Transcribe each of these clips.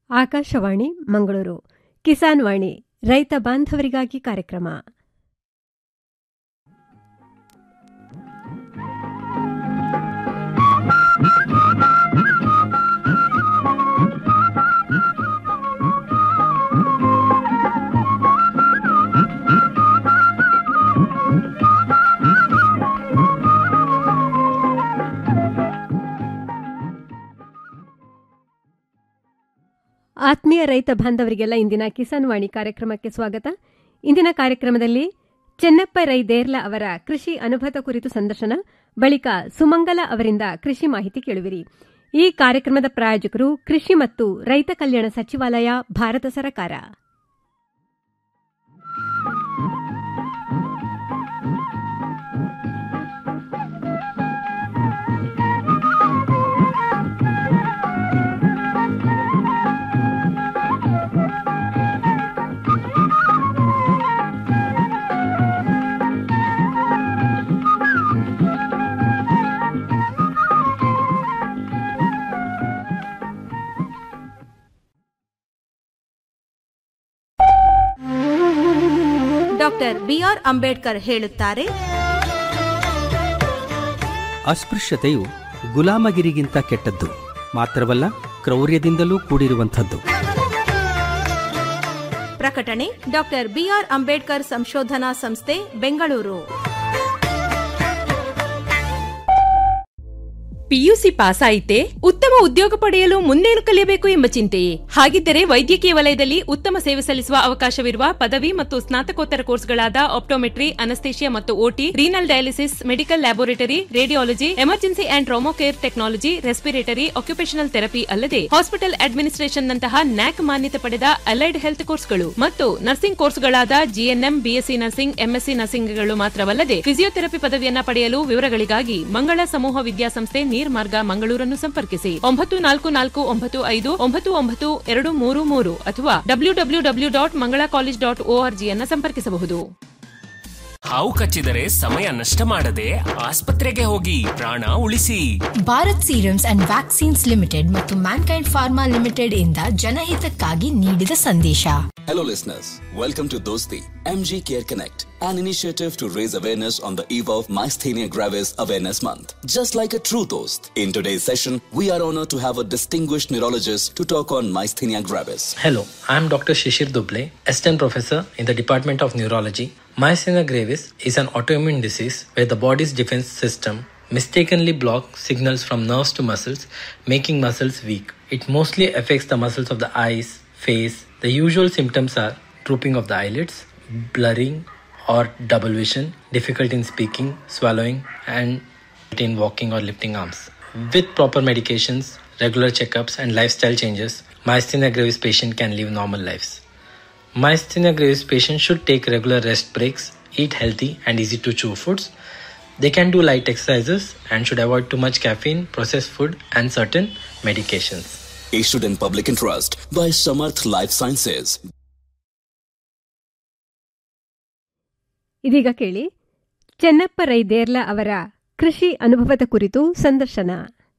ಆಕಾಶವಾಣಿ ಮಂಗಳೂರು ಕಿಸಾನ್ ವಾಣಿ ರೈತ ಬಾಂಧವರಿಗಾಗಿ ಕಾರ್ಯಕ್ರಮ ಆತ್ಮೀಯ ರೈತ ಬಾಂಧವರಿಗೆಲ್ಲ ಇಂದಿನ ಕಿಸಾನ್ ವಾಣಿ ಕಾರ್ಯಕ್ರಮಕ್ಕೆ ಸ್ವಾಗತ ಇಂದಿನ ಕಾರ್ಯಕ್ರಮದಲ್ಲಿ ಚೆನ್ನಪ್ಪ ರೈ ದೇರ್ಲ ಅವರ ಕೃಷಿ ಅನುಭವ ಕುರಿತು ಸಂದರ್ಶನ ಬಳಿಕ ಸುಮಂಗಲ ಅವರಿಂದ ಕೃಷಿ ಮಾಹಿತಿ ಕೇಳುವಿರಿ ಈ ಕಾರ್ಯಕ್ರಮದ ಪ್ರಾಯೋಜಕರು ಕೃಷಿ ಮತ್ತು ರೈತ ಕಲ್ಯಾಣ ಸಚಿವಾಲಯ ಭಾರತ ಸರ್ಕಾರ ಡಾಕ್ಟರ್ ಬಿಆರ್ ಅಂಬೇಡ್ಕರ್ ಹೇಳುತ್ತಾರೆ ಅಸ್ಪೃಶ್ಯತೆಯು ಗುಲಾಮಗಿರಿಗಿಂತ ಕೆಟ್ಟದ್ದು ಮಾತ್ರವಲ್ಲ ಕ್ರೌರ್ಯದಿಂದಲೂ ಕೂಡಿರುವಂಥದ್ದು ಪ್ರಕಟಣೆ ಡಾಕ್ಟರ್ ಬಿಆರ್ ಅಂಬೇಡ್ಕರ್ ಸಂಶೋಧನಾ ಸಂಸ್ಥೆ ಬೆಂಗಳೂರು ಪಿಯುಸಿ ಪಾಸ್ ಆಯಿತೆ ಉತ್ತಮ ಉದ್ಯೋಗ ಪಡೆಯಲು ಮುಂದೇನು ಕಲಿಯಬೇಕು ಎಂಬ ಚಿಂತೆಯೇ ಹಾಗಿದ್ದರೆ ವೈದ್ಯಕೀಯ ವಲಯದಲ್ಲಿ ಉತ್ತಮ ಸೇವೆ ಸಲ್ಲಿಸುವ ಅವಕಾಶವಿರುವ ಪದವಿ ಮತ್ತು ಸ್ನಾತಕೋತ್ತರ ಕೋರ್ಸ್ಗಳಾದ ಆಪ್ಟೋಮೆಟ್ರಿ ಅನಸ್ತೇಷಿಯಾ ಮತ್ತು OT renal dialysis medical laboratory radiology emergency and trauma care technology respiratory occupational therapy ಅಲ್ಲದೆ ಹಾಸ್ಪಿಟಲ್ ಅಡ್ಮಿನಿಸ್ಟ್ರೇಷನ್ ನಂತಹ ನ್ಯಾಕ್ ಮಾನ್ಯತೆ ಪಡೆದ ಅಲೈಡ್ ಹೆಲ್ತ್ ಕೋರ್ಸ್ಗಳು ಮತ್ತು ನರ್ಸಿಂಗ್ ಕೋರ್ಸ್ಗಳಾದ ಜಿಎನ್ಎಂ ಬಿಎಸ್ಸಿ ನರ್ಸಿಂಗ್ ಎಂಎಸ್ಸಿ ನರ್ಸಿಂಗ್ಗಳು ಮಾತ್ರವಲ್ಲದೆ ಫಿಸಿಯೋಥೆರಪಿ ಪದವಿಯನ್ನ ಪಡೆಯಲು ವಿವರಗಳಿಗಾಗಿ ಮಂಗಳ ಸಮೂಹ ವಿದ್ಯಾಸಂಸ್ಥೆ ನೀರ್ಮಾರ್ಗ ಮಂಗಳೂರನ್ನು ಸಂಪರ್ಕಿಸಿ ಒಂಬತ್ತು ನಾಲ್ಕು ನಾಲ್ಕು ಒಂಬತ್ತು ಐದು ಒಂಬತ್ತು ಒಂಬತ್ತು ಎರಡು ಮೂರು ಮೂರು ಅಥವಾ W W W dot Mangala college dot ಓಆರ್ಜಿಯನ್ನ ಸಂಪರ್ಕಿಸಬಹುದು ಹಾವು ಕಚ್ಚಿದರೆ ಸಮಯ ನಷ್ಟ ಮಾಡದೆ ಆಸ್ಪತ್ರೆಗೆ ಹೋಗಿ ಪ್ರಾಣ ಉಳಿಸಿ Bharat serums and vaccines limited ಮತ್ತು ಮ್ಯಾನ್ಕೈಂಡ್ ಫಾರ್ಮಾ ಲಿಮಿಟೆಡ್ ಇಂದ ಜನಹಿತಕ್ಕಾಗಿ ನೀಡಿದ ಸಂದೇಶ Hello, listeners. Welcome to Dosti, MG Care Connect, an initiative to raise awareness on the eve of Myasthenia Gravis Awareness Month. Just like a true Dost, in today's session, we are honored to have a distinguished neurologist to talk on Myasthenia Gravis. Hello, I am Dr. Shishir Duble, Assistant Professor in the Department of Neurology. Myasthenia gravis is an autoimmune disease where the body's defense system mistakenly blocks signals from nerves to muscles, making muscles weak. It mostly affects the muscles of the eyes, face. The usual symptoms are drooping of the eyelids, blurring or double vision, difficulty in speaking, swallowing, and in walking or lifting arms. With proper medications, regular checkups, and lifestyle changes, myasthenia gravis patient can live normal lives. Myasthenia gravis patients should take regular rest breaks, eat healthy and easy to chew foods. They can do light exercises and should avoid too much caffeine, processed food, and certain medications. Issued in public interest by Samarth Life Sciences. ಇದೀಗ ಕೇಳಿ ಚೆನ್ನಪ್ಪ ರೈ ದೇರ್ಲ ಅವರ ಕೃಷಿ ಅನುಭವದ ಕುರಿತು ಸಂದರ್ಶನ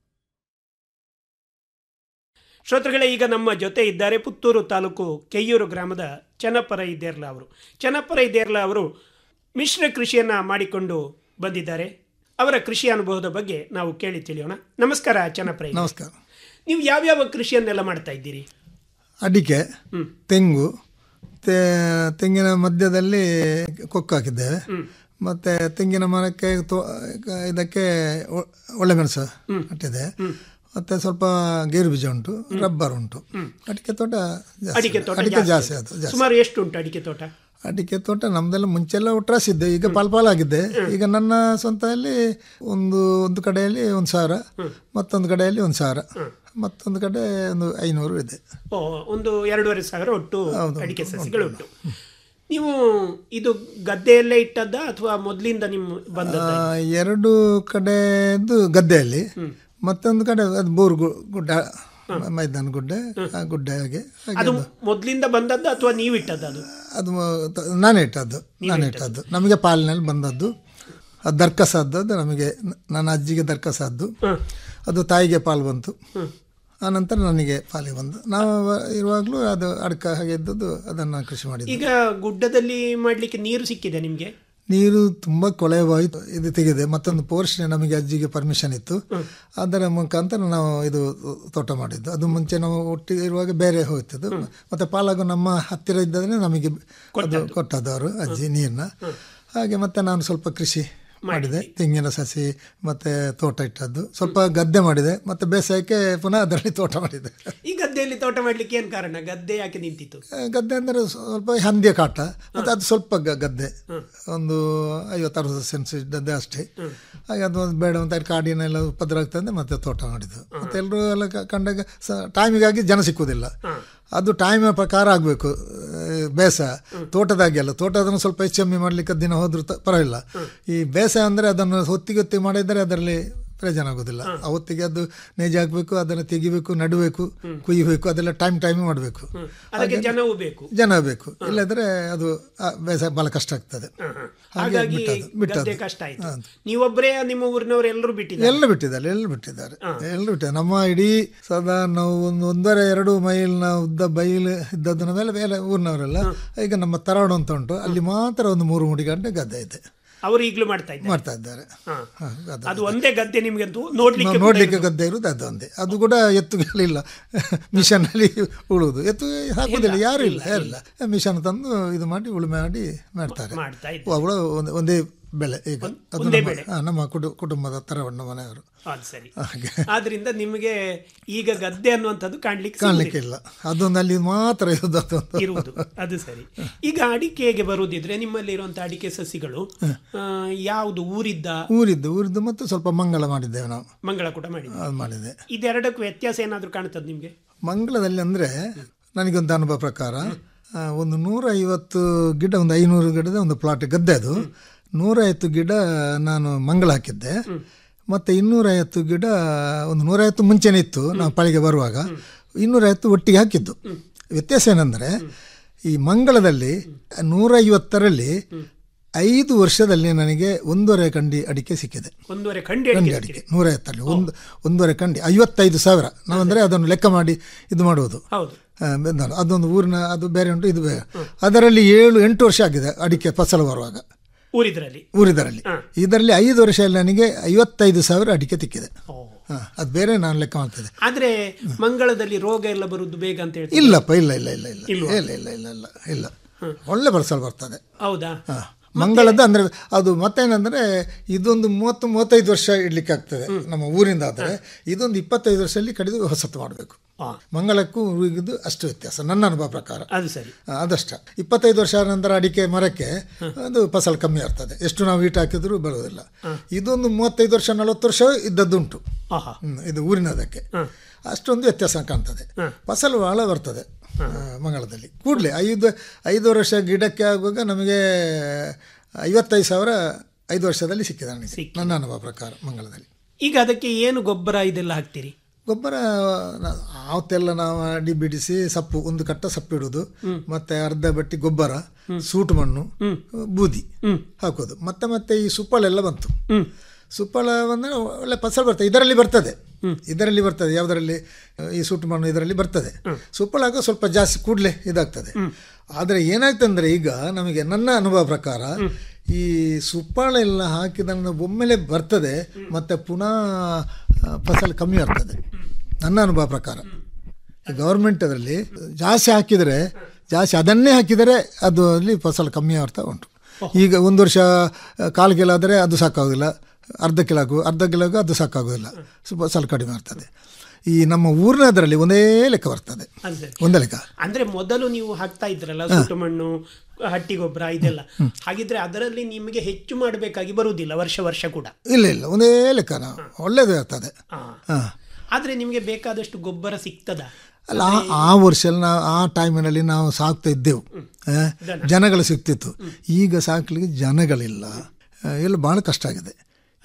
ಶ್ರೋತೃಗಳೇ ಈಗ ನಮ್ಮ ಜೊತೆ ಇದ್ದಾರೆ ಪುತ್ತೂರು ತಾಲೂಕು ಕೆಯ್ಯೂರು ಗ್ರಾಮದ ಚನ್ನಪ್ಪರ ಇದ್ದೇರ್ಲ ಅವರು ಚನ್ನಪ್ಪರ ಇದ್ದೇರ್ಲ ಅವರು ಮಿಶ್ರ ಕೃಷಿಯನ್ನ ಮಾಡಿಕೊಂಡು ಬಂದಿದ್ದಾರೆ ಅವರ ಕೃಷಿ ಅನುಭವದ ಬಗ್ಗೆ ನಾವು ಕೇಳಿ ತಿಳಿಯೋಣ ನಮಸ್ಕಾರ ಚನ್ನಪ್ಪರ ಇದ್ದೇರ್ಲ. ನಮಸ್ಕಾರ ನೀವು ಯಾವ್ಯಾವ ಕೃಷಿಯನ್ನೆಲ್ಲ ಮಾಡ್ತಾ ಇದ್ದೀರಿ ಅಡಿಕೆ ತೆಂಗು ತೆ- ತೆಂಗಿನ ಮಧ್ಯದಲ್ಲಿ ಕೊಕ್ಕು ಹಾಕಿದ್ದೇವೆ ಮತ್ತೆ ತೆಂಗಿನ ಮರಕ್ಕೆ ತೋ- ಇದಕ್ಕೆ ಒ- ಒಳ್ಳೆಮೆಣಸು ನಟ್ಟಿದೆ ಮತ್ತೆ ಸ್ವಲ್ಪ ಗೇರು ಬೀಜ ಉಂಟು ರಬ್ಬರ್ ಉಂಟು ಅಡಿಕೆ ತೋಟ ಜಾಸ್ತಿ ಅಡಿಕೆ ಇದೆ. ತೋಟ ಅಡಿಕೆ ಜಾಸ್ತಿ ಅದು ಜಾಸ್ತಿ ಸುಮಾರು ಎಷ್ಟು ಉಂಟು ಅಡಿಕೆ ತೋಟ ಅಡಿಕೆ ತೋಟ ನಮ್ದೆಲ್ಲ ಮುಂಚೆಲ್ಲ ಒಟ್ರಾಸಿದ್ದೆ ಈಗ ಪಾಲ್ಪಾಲಾಗಿದ್ದೆ ಈಗ ನನ್ನ ಸ್ವಂತದಲ್ಲಿ ಒಂದು ಒಂದು ಕಡೆಯಲ್ಲಿ ಒಂದು ಸಾವಿರ ಮತ್ತೊಂದು ಕಡೆಯಲ್ಲಿ ಒಂದು ಸಾವಿರ ಮತ್ತೊಂದು ಕಡೆ ಒಂದು ಐನೂರು ಇದೆ ಓ ಒಂದು ಎರಡೂವರೆ ಸಾವಿರ ಒಟ್ಟು ಹೌದು, ಅಡಿಕೆ ಉಂಟು, ಸಸಿಗಳು ಉಂಟು. ಉಂಟು ನೀವು ಇದು ಗದ್ದೆಯಲ್ಲೇ ಇಟ್ಟದ್ದ ಅಥವಾ ಮೊದಲಿಂದ ನಿಮ್ಮ ಬಂದದ್ದ ಆ, ಎರಡು ಕಡೆದು ಗದ್ದೆಯಲ್ಲಿ ಮತ್ತೊಂದು ಕಡೆ ಅದು ಬೋರ್ ಗು- ಗುಡ್ಡ ಮೈದಾನ ಗುಡ್ಡ ಆ ಗುಡ್ಡ ಹಾಗೆ ಹಾಗೆ ಅದು ಅದು- ಮೊದಲಿಂದ ಬಂದದ್ದ ಅಥವಾ ನೀವು ಇಟ್ಟದ್ದ ಅದು ಅದು ಮ- ತ- ನಾನೇ ಇಟ್ಟದ್ದು ನಾನೇ ಇಟ್ಟದ್ದು ನಮಗೆ ಪಾಲಿನಲ್ಲಿ ಬಂದದ್ದು ಅದು ದರ್ಕಸಾದ್ದು ಅದು ನಮಗೆ ನ- ನನ್ನ ಅಜ್ಜಿಗೆ ದರ್ಕಸಾದ್ದು ಅದು ತಾಯಿಗೆ ಪಾಲು ಬಂತು ಆನಂತರ ನನಗೆ ಪಾಲಿಗೆ ಬಂದು ನಾವು ಇರುವಾಗಲೂ ಅದು ಅಡ್ಕ ಹಾಗೆ ಇದ್ದದ್ದು ಅದನ್ನು ಕೃಷಿ ಮಾಡಿದ್ದೆ ಈಗ ಗುಡ್ಡದಲ್ಲಿ ಮಾಡ್ಲಿಕ್ಕೆ ನೀರು ಸಿಕ್ಕಿದೆ ನಿಮ್ಗೆ ನೀರು ತುಂಬ ಕೊಳೆವಾಯಿತು ಇದು ತೆಗೆದೆ ಮತ್ತೊಂದು ಪೋರ್ಷನ್ ನಮಗೆ ಅಜ್ಜಿಗೆ ಪರ್ಮಿಷನ್ ಇತ್ತು ಅದರ ಮುಖಾಂತರ ನಾವು ಇದು ತೋಟ ಮಾಡಿದ್ದು ಅದು ಮುಂಚೆ ನಾವು ಒಟ್ಟಿಗೆ ಇರುವಾಗ ಬೇರೆ ಹೋಗ್ತದ್ದು ಮತ್ತೆ ಪಾಲಾಗು ನಮ್ಮ ಹತ್ತಿರ ಇದ್ದದ್ರೆ ನಮಗೆ ಅದು ಕೊಟ್ಟದ್ದು ಅವರು ಅಜ್ಜಿ ನೀರನ್ನ ಹಾಗೆ ಮತ್ತೆ ನಾನು ಸ್ವಲ್ಪ ಕೃಷಿ ಮಾಡಿದೆ ತೆಂಗಿನ ಸಸಿ ಮತ್ತೆ ತೋಟ ಇಟ್ಟದ್ದು ಸ್ವಲ್ಪ ಗದ್ದೆ ಮಾಡಿದೆ ಮತ್ತೆ ಬೇಸಾಯಕ್ಕೆ ಪುನಃ ಅದರಲ್ಲಿ ತೋಟ ಮಾಡಿದೆ ಈ ಗದ್ದೆಯಲ್ಲಿ ತೋಟ ಮಾಡ್ಲಿಕ್ಕೆ ಏನ್ ಕಾರಣ ಗದ್ದೆ ಯಾಕೆ ನಿಂತಿತ್ತು ಆ, ಗದ್ದೆ ಅಂದರೆ ಸ್ವಲ್ಪ ಹಂದಿಯ ಕಾಟ ಮತ್ತು ಅದು ಸ್ವಲ್ಪ ಗ- ಗದ್ದೆ ಒಂದು ಐವತ್ತು ಅರವತ್ತು ಸೆನ್ಸ್ ಇದ್ದದ್ದೇ ಅಷ್ಟೇ ಹಾಗೆ ಅದು ಒಂದು ಬೇಡ ಅಂತ ಕಾಡಿನೆಲ್ಲ ಉಪದ್ರ ಆಗ್ತದೆ ಮತ್ತೆ ತೋಟ ಮಾಡಿದ್ದು ಮತ್ತೆ ಎಲ್ಲರೂ ಎಲ್ಲ ಕ- ಕಂಡಾಗ ಸ ಟೈಮಿಗಾಗಿ ಜನ ಸಿಕ್ಕುವುದಿಲ್ಲ ಅದು ಟೈಮ್ ಪ್ರಕಾರ ಆಗಬೇಕು ಬೇಸಾಯ ತೋಟದಾಗೆ ಅಲ್ಲ ತೋಟ ಅದನ್ನು ಸ್ವಲ್ಪ ಹೆಚ್ಚು ಕಮ್ಮಿ ಮಾಡಲಿಕ್ಕೆ ದಿನ ಹೋದ್ರೂ ತ- ಪರವಾಗಿಲ್ಲ ಈ ಬೇಸಾಯ ಅಂದರೆ ಅದನ್ನು ಹೊತ್ತಿಗೆ ಹೊತ್ತಿಗೆ ಮಾಡಿದರೆ ಅದರಲ್ಲಿ ಪ್ರಯೋಜನ ಆಗೋದಿಲ್ಲ ಆ ಹೊತ್ತಿಗೆ ಅದು ನೇಜಿ ಹಾಕಬೇಕು ಅದನ್ನು ತೆಗಿಬೇಕು ನಡಬೇಕು ಕುಯ್ಯಬೇಕು ಅದೆಲ್ಲ ಟೈಮ್ ಟೈಮ್ ಮಾಡಬೇಕು ಅದಕ್ಕೆ ಜನವೂ ಬೇಕು ಜನ ಬೇಕು ಇಲ್ಲದ್ರೆ ಅದು ಆ, ಬೇಸಾಯ ಬಹಳ ಕಷ್ಟ ಆಗ್ತದೆ ಹಾಗೆ ಹಾಗಾಗಿ ಬಿಟ್ಟದ್ದು ಗದ್ದೆ ಬಿಟ್ಟದ್ದು ಕಷ್ಟ ಆಯ್ತು ನೀವೊಬ್ಬರೇ ನಿಮ್ಮ ಊರಿನವರು ಎಲ್ಲರೂ ಬಿಟ್ಟಿದ್ದಾರೆ ಎಲ್ಲ ಬಿಟ್ಟಿದ್ದಾರೆ ಎಲ್ಲ ಬಿಟ್ಟಿದ್ದಾರೆ ಎಲ್ಲ ಬಿಟ್ಟಿದ್ದಾರೆ ನಮ್ಮ ಇಡೀ ಸದಾ ನಾವು ಒಂದು ಒಂದೂವರೆ ಎರಡು ಮೈಲ್ನ ಉದ್ದ ಬೈಲ್ ಇದ್ದದನ್ನ ಮೇಲೆ ಮೇಲೆ ಊರಿನವರೆಲ್ಲ ಈಗ ನಮ್ಮ ತರಾಡು ಅಂತ ಉಂಟು ಅಲ್ಲಿ ಮಾತ್ರ ಒಂದು ಮೂರು ಮೂಡಿ ಗಂಟೆ ಗದ್ದೆ ಇದೆ ಅವರು ಈಗಲೂ ಮಾಡ್ತಾ ಇದ್ದಾರೆ ಮಾಡ್ತಾ ಇದ್ದಾರೆ ಹಾ. ಹಾ, ಗದ್ದೆ. ಅದು ಒಂದೇ ಗದ್ದೆ ನಿಮ್ಗೆ ಅಂತೂ ನೋಡ್ಲಿಕ್ಕೆ ನಾವು ನೋಡ್ಲಿಕ್ಕೆ ಗದ್ದೆ ಇರುವುದು ಅದು ಒಂದೇ ಅದು ಕೂಡ ಎತ್ತುಗಳಿಲ್ಲ ಮಿಷನ್ ಅಲ್ಲಿ ಉಳುವುದು ಎತ್ತು ಹಾಕುದಿಲ್ಲ ಯಾರು ಇಲ್ಲ ಯಾರಿಲ್ಲ ಮಿಷನ್ ತಂದು ಇದು ಮಾಡಿ ಉಳುಮೆ ಮಾಡಿ ಮಾಡ್ತಾರೆ ಮಾಡ್ತಾ ಅವಳು ಒಂದೇ- ಒಂದೇ ಬೆಲೆ ಈಗ ಅದು ಒಂದೇ ನಮ್ಮ- ಬೆಳೆ. ಹಾ, ನಮ್ಮ ಕುಟು- ಕುಟುಂಬದ ತರವಣ್ಣ ಮನೆಯವರು ಅದು ಸರಿ ಹಾಗೆ ಆದ್ರಿಂದ ನಿಮಗೆ ಈಗ ಗದ್ದೆ ಅನ್ನುವಂಥದ್ದು ಕಾಣ್ಲಿಕ್ಕೆ ಕಾಣ್ಲಿಕ್ಕೆ ಸಿಗುವುದಿಲ್ಲ. ಇಲ್ಲ ಅದೊಂದು ಅಲ್ಲಿ ಮಾತ್ರ ಇರುವುದು ಅದೊಂದು ಇರುವುದು ಅದು ಸರಿ ಈಗ ಅಡಿಕೆಗೆ ಬರುವುದಿದ್ರೆ ನಿಮ್ಮಲ್ಲಿ ಇರುವಂತಹ ಅಡಿಕೆ ಸಸಿಗಳು ಆ, ಯಾವುದು ಊರಿದ್ದ ಊರಿದ್ದು ಊರಿದ್ದು ಮತ್ತು ಸ್ವಲ್ಪ ಮಂಗಳ ಮಾಡಿದ್ದೇವೆ ನಾವು ಮಂಗಳ ಕೂಡ ಮಾಡಿದ್ದೆ ಅದು ಮಾಡಿದೆ ಇದೆರಡಕ್ಕೂ ವ್ಯತ್ಯಾಸ ಏನಾದ್ರೂ ಕಾಣ್ತದೆ ನಿಮ್ಗೆ ಮಂಗಳದಲ್ಲಿ ಅಂದರೆ ನನಗೊಂದು ಅನುಭವ ಪ್ರಕಾರ ಆ, ಒಂದು ನೂರ ಐವತ್ತು ಗಿಡ ಒಂದು ಐನೂರು ಗಿಡದ ಒಂದು ಪ್ಲಾಟ್ ಗದ್ದೆ ಅದು ನೂರೈವತ್ತು ಗಿಡ ನಾನು ಮಂಗಳ ಹಾಕಿದ್ದೆ ಮತ್ತು ಇನ್ನೂರೈವತ್ತು ಗಿಡ ಒಂದು ನೂರೈವತ್ತು ಮುಂಚೆನೇ ಇತ್ತು ನಾವು ಪಾಳಿಗೆ ಬರುವಾಗ ಇನ್ನೂರೈವತ್ತು ಒಟ್ಟಿಗೆ ಹಾಕಿದ್ದು ವ್ಯತ್ಯಾಸ ಏನಂದರೆ ಈ ಮಂಗಳದಲ್ಲಿ ನೂರೈವತ್ತರಲ್ಲಿ ಐದು ವರ್ಷದಲ್ಲಿ ನನಗೆ ಒಂದೂವರೆ ಕಂಡಿ ಅಡಿಕೆ ಸಿಕ್ಕಿದೆ ಒಂದೂವರೆ ಖಂಡಿ ಕಂಡಿ ಅಡಿಕೆ ಅಡಿಕೆ ನೂರೈವತ್ತರಲ್ಲಿ ಒಂದು ಒಂದೂವರೆ ಕಂಡಿ ಐವತ್ತೈದು ಸಾವಿರ ನಾವಂದರೆ ಅದನ್ನು ಲೆಕ್ಕ ಮಾಡಿ ಇದು ಮಾಡುವುದು ಹೌದು ಆ, ಬೆಂದಾಳು ಅದೊಂದು ಊರಿನ ಅದು ಬೇರೆ ಉಂಟು ಇದು ಬೇರೆ ಅದರಲ್ಲಿ ಏಳು ಎಂಟು ವರ್ಷ ಆಗಿದೆ ಅಡಿಕೆ ಫಸಲು ಬರುವಾಗ ಊರಿದ್ರಲ್ಲಿ ಊರಿದರಲ್ಲಿ ಇದರಲ್ಲಿ ಐದು ವರ್ಷದಲ್ಲಿ ನನಗೆ ಐವತ್ತೈದು ಸಾವಿರ ಅಡಿಕೆ ತಿಕ್ಕಿದೆ ಓ. ಹಾ, ಅದು ಬೇರೆ ನಾನು ಲೆಕ್ಕ ಮಾಡ್ತಿದ್ದೆ ಆದ್ರೆ ಮಂಗಳದಲ್ಲಿ ರೋಗ ಎಲ್ಲ ಬರುದು ಬೇಗ ಅಂತ ಹೇಳ್ತಾರೆ ಇಲ್ಲಪ್ಪ ಇಲ್ಲ ಇಲ್ಲ ಇಲ್ಲ ಇಲ್ಲ ಇಲ್ವಾ? ಇಲ್ಲ ಇಲ್ಲ ಇಲ್ಲ ಇಲ್ಲ ಇಲ್ಲ ಒಳ್ಳೆ ಫಸಲು ಬರ್ತದೆ ಹೌದಾ ಹಾ. ಮಂಗಳದ್ದು ಅಂದ್ರೆ ಅದು ಮತ್ತೇನಂದ್ರೆ ಇದೊಂದು ಮೂವತ್ತು ಮೂವತ್ತೈದು ವರ್ಷ ಇಡ್ಲಿಕ್ಕೆ ಆಗ್ತದೆ ನಮ್ಮ ಊರಿಂದ ಆದರೆ ಇದೊಂದು ಇಪ್ಪತ್ತೈದು ವರ್ಷದಲ್ಲಿ ಕಡಿದು ಹೊಸತು ಮಾಡಬೇಕು ಹಾ. ಮಂಗಳಕ್ಕೂ ಊರಿಗಿದ್ದು ಅಷ್ಟು ವ್ಯತ್ಯಾಸ ನನ್ನ ಅನುಭವ ಪ್ರಕಾರ ಅದು ಸರಿ ಆ, ಅದಷ್ಟ ಇಪ್ಪತ್ತೈದು ವರ್ಷ ನಂತರ ಅಡಿಕೆ ಮರಕ್ಕೆ ಅದು ಫಸಲು ಕಮ್ಮಿ ಆಗ್ತದೆ ಎಷ್ಟು ನಾವು ಈಟ್ ಹಾಕಿದ್ರು ಬರುವುದಿಲ್ಲ ಇದೊಂದು ಮೂವತ್ತೈದು ವರ್ಷ ನಲವತ್ತು ವರ್ಷ ಇದ್ದದ್ದುಂಟು ಆಹಾ ಹ್ಮ್, ಇದು ಊರಿನದಕ್ಕೆ ಅಷ್ಟೊಂದು ವ್ಯತ್ಯಾಸ ಕಾಣ್ತದೆ ಫಸಲು ಬಹಳ ಬರ್ತದೆ ಆ, ಮಂಗಳದಲ್ಲಿ ಕೂಡಲೇ ಐದು ಐದು ವರ್ಷ ಗಿಡಕ್ಕೆ ಆಗುವಾಗ ನಮಗೆ ಐವತ್ತೈದು ಸಾವಿರ ಐದು ವರ್ಷದಲ್ಲಿ ಸಿಕ್ಕಿದೆ ನನಗೆ ನನ್ನ ಅನುಭವ ಪ್ರಕಾರ ಮಂಗಳದಲ್ಲಿ ಈಗ ಅದಕ್ಕೆ ಏನು ಗೊಬ್ಬರ ಇದೆಲ್ಲ ಹಾಕ್ತೀರಿ ಗೊಬ್ಬರ ನಾ- ಆವತ್ತೆಲ್ಲ ನಾವು ಅಡಿ ಬಿಡಿಸಿ ಸಪ್ಪು ಒಂದು ಕಟ್ಟ ಸಪ್ಪು ಇಡುವುದು ಮತ್ತೆ ಅರ್ಧ ಬಟ್ಟಿ ಗೊಬ್ಬರ ಸೂಟು ಮಣ್ಣು ಬೂದಿ ಹಾಕೋದು ಮತ್ತೆ ಮತ್ತೆ ಈ ಸುಪ್ಪಳೆಲ್ಲ ಬಂತು ಸುಪ್ಪಳ ಬಂದರೆ ಒಳ್ಳೆ ಫಸಲು ಬರ್ತದೆ ಇದರಲ್ಲಿ ಬರ್ತದೆ ಇದರಲ್ಲಿ ಬರ್ತದೆ ಯಾವುದರಲ್ಲಿ ಈ ಸೂಟು ಮಣ್ಣು ಇದರಲ್ಲಿ ಬರ್ತದೆ ಸುಪ್ಪಳ ಹಾಕೋ ಸ್ವಲ್ಪ ಜಾಸ್ತಿ ಕೂಡಲೇ ಇದಾಗ್ತದೆ ಆದರೆ ಏನಾಗ್ತಂದ್ರೆ ಈಗ ನಮಗೆ ನನ್ನ ಅನುಭವ ಪ್ರಕಾರ ಈ ಸುಪ್ಪಾಳ ಎಲ್ಲ ಹಾಕಿದನ್ನು ಒಮ್ಮೆಲೆ ಬರ್ತದೆ ಮತ್ತೆ ಪುನಃ ಆ, ಫಸಲು ಕಮ್ಮಿ ಬರ್ತದೆ ನನ್ನ ಅನುಭವ ಪ್ರಕಾರ ಗೌರ್ಮೆಂಟ್ ಅದರಲ್ಲಿ ಜಾಸ್ತಿ ಹಾಕಿದರೆ ಜಾಸ್ತಿ ಅದನ್ನೇ ಹಾಕಿದರೆ ಅದು ಅಲ್ಲಿ ಫಸಲು ಕಮ್ಮಿ ಆಗ್ತಾ ಉಂಟು ಈಗ ಒಂದು ವರ್ಷ ಆ, ಕಾಲು ಕಿಲೋ ಆದರೆ ಅದು ಸಾಕಾಗೋದಿಲ್ಲ ಅರ್ಧ ಕಿಲೋ ಆಗು ಅರ್ಧ ಕಿಲೋ ಆಗು ಅದು ಸಾಕಾಗೋದಿಲ್ಲ ಸ್ವಲ್ಪ ಫಸಲು ಕಡಿಮೆ ಆಗ್ತದೆ ಈ ನಮ್ಮ ಊರಿನದರಲ್ಲಿ ಒಂದೇ ಲೆಕ್ಕ ಬರ್ತದೆ ಅದು ಸರಿ ಒಂದೇ ಲೆಕ್ಕ ಅಂದ್ರೆ ಮೊದಲು ನೀವು ಹಾಕ್ತಾ ಇದ್ರಲ್ಲ ಸುಟ್ಟು ಮಣ್ಣು ಹಟ್ಟಿ ಗೊಬ್ಬರ ಇದೆಲ್ಲ ಹಾಗಿದ್ರೆ ಅದರಲ್ಲಿ ನಿಮಗೆ ಹೆಚ್ಚು ಮಾಡಬೇಕಾಗಿ ಬರುವುದಿಲ್ಲ ವರ್ಷ ವರ್ಷ ಕೂಡ ಇಲ್ಲ ಇಲ್ಲ ಒಂದೇ ಲೆಕ್ಕ ನಾವು ಒಳ್ಳೇದು ಇರ್ತದೆ ಹಾ. ಹಾಂ ಆದ್ರೆ ನಿಮಗೆ ಬೇಕಾದಷ್ಟು ಗೊಬ್ಬರ ಸಿಗ್ತದ ಅಲ್ಲ ಆ- ಆ ವರ್ಷದಲ್ಲಿ ನಾವು ಆ ಟೈಮಿನಲ್ಲಿ ನಾವು ಸಾಕ್ತಾ ಇದ್ದೆವು ಆ, ಜನಗಳು ಸಿಗ್ತಿತ್ತು ಈಗ ಸಾಕ್ಲಿಕ್ಕೆ ಜನಗಳಿಲ್ಲ ಆ, ಎಲ್ಲ ಭಾಳ ಕಷ್ಟ ಆಗಿದೆ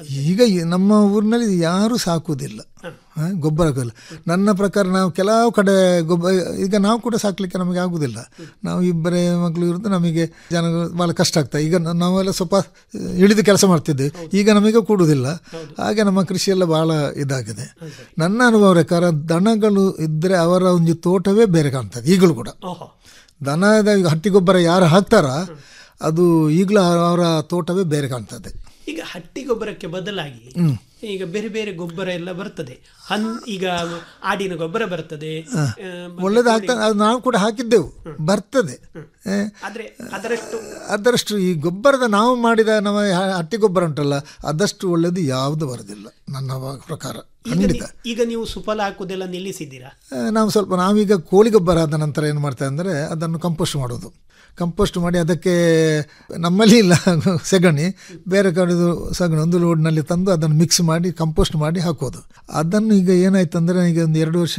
ಈಗ ಈ- ನಮ್ಮ ಊರಿನಲ್ಲಿ ಯಾರು ಸಾಕುವುದಿಲ್ಲ ಹ, ಗೊಬ್ಬರ ಕೊಲ್ಲ ನನ್ನ ಪ್ರಕಾರ ನಾವು ಕೆಲವು ಕಡೆ ಗೊಬ್ಬರ ಈಗ ನಾವು ಕೂಡ ಸಾಕ್ಲಿಕ್ಕೆ ನಮಗೆ ಆಗುದಿಲ್ಲ ನಾವು ಇಬ್ಬರೇ ಮಕ್ಕಳು ಇರೋದು ನಮಗೆ ಜನಗಳು ಭಾಳ ಕಷ್ಟ ಆಗ್ತದೆ ಈಗ ನ- ನಾವೆಲ್ಲ ಸ್ವಲ್ಪ ಇಳಿದು ಕೆಲಸ ಮಾಡ್ತಿದ್ದೆ ಈಗ ನಮಗೆ ಕೂಡುವುದಿಲ್ಲ ಹಾಗೆ ನಮ್ಮ ಕೃಷಿಯೆಲ್ಲ ಭಾಳ ಇದಾಗಿದೆ ನನ್ನ ಅನುಭವ ಪ್ರಕಾರ ದನಗಳು ಇದ್ದರೆ ಅವರ ಒಂದು ತೋಟವೇ ಬೇರೆ ಕಾಣ್ತದೆ ಈಗಲೂ ಕೂಡ ಓಹೋ ದನದ ಈಗ ಹಟ್ಟಿ ಗೊಬ್ಬರ ಯಾರು ಹಾಕ್ತಾರ ಅದು ಈಗಲೂ ಅವರ ತೋಟವೇ ಬೇರೆ ಕಾಣ್ತದೆ ಈಗ ಹಟ್ಟಿ ಗೊಬ್ಬರಕ್ಕೆ ಬದಲಾಗಿ ಈಗ ಬೇರೆ ಬೇರೆ ಗೊಬ್ಬರ ಎಲ್ಲ ಬರ್ತದೆ ಹನ್ ಈಗ ಆಡಿನ ಗೊಬ್ಬರ ಬರ್ತದೆ ಆ, ಮತ್ತೆ ಒಳ್ಳೇದು ಹಾಕ್ತಾ ಅದು ನಾವು ಕೂಡ ಹಾಕಿದ್ದೆವು ಬರ್ತದೆ ಏ, ಆದ್ರೆ ಅದರಷ್ಟು ಅದರಷ್ಟು ಈ ಗೊಬ್ಬರದ ನಾವು ಮಾಡಿದ ನಮ್ಮ ಹ- ಹಟ್ಟಿ ಗೊಬ್ಬರ ಉಂಟಲ್ಲ ಅದಷ್ಟು ಒಳ್ಳೇದು ಯಾವುದು ಬರೋದಿಲ್ಲ ನನ್ನ ವ- ಪ್ರಕಾರ ಈಗ ಖಂಡಿತ ನೀ- ಈಗ ನೀವು ಸುಫಲ ಹಾಕುದೆಲ್ಲ ನಿಲ್ಲಿಸಿದ್ದೀರಾ ಆ, ನಾವು ಸ್ವಲ್ಪ ನಾವೀಗ ಕೋಳಿ ಗೊಬ್ಬರ ಆದ ನಂತರ ಏನು ಮಾಡ್ತೇವೆ ಅಂದರೆ ಅದನ್ನು ಕಂಪೋಸ್ಟ್ ಮಾಡೋದು ಕಂಪೋಸ್ಟ್ ಮಾಡಿ ಅದಕ್ಕೆ ನಮ್ಮಲ್ಲಿ ಇಲ್ಲ ಸೆಗಣಿ ಬೇರೆ ಕಡೆದು ಸಗಣಿ ಒಂದು ಲೋಡ್ನಲ್ಲಿ ತಂದು ಅದನ್ನು ಮಿಕ್ಸ್ ಮಾಡಿ ಕಂಪೋಸ್ಟ್ ಮಾಡಿ ಹಾಕೋದು ಅದನ್ನು ಈಗ ಏನಾಯ್ತು ಅಂದರೆ ಈಗ ಒಂದು ಎರಡು ವರ್ಷ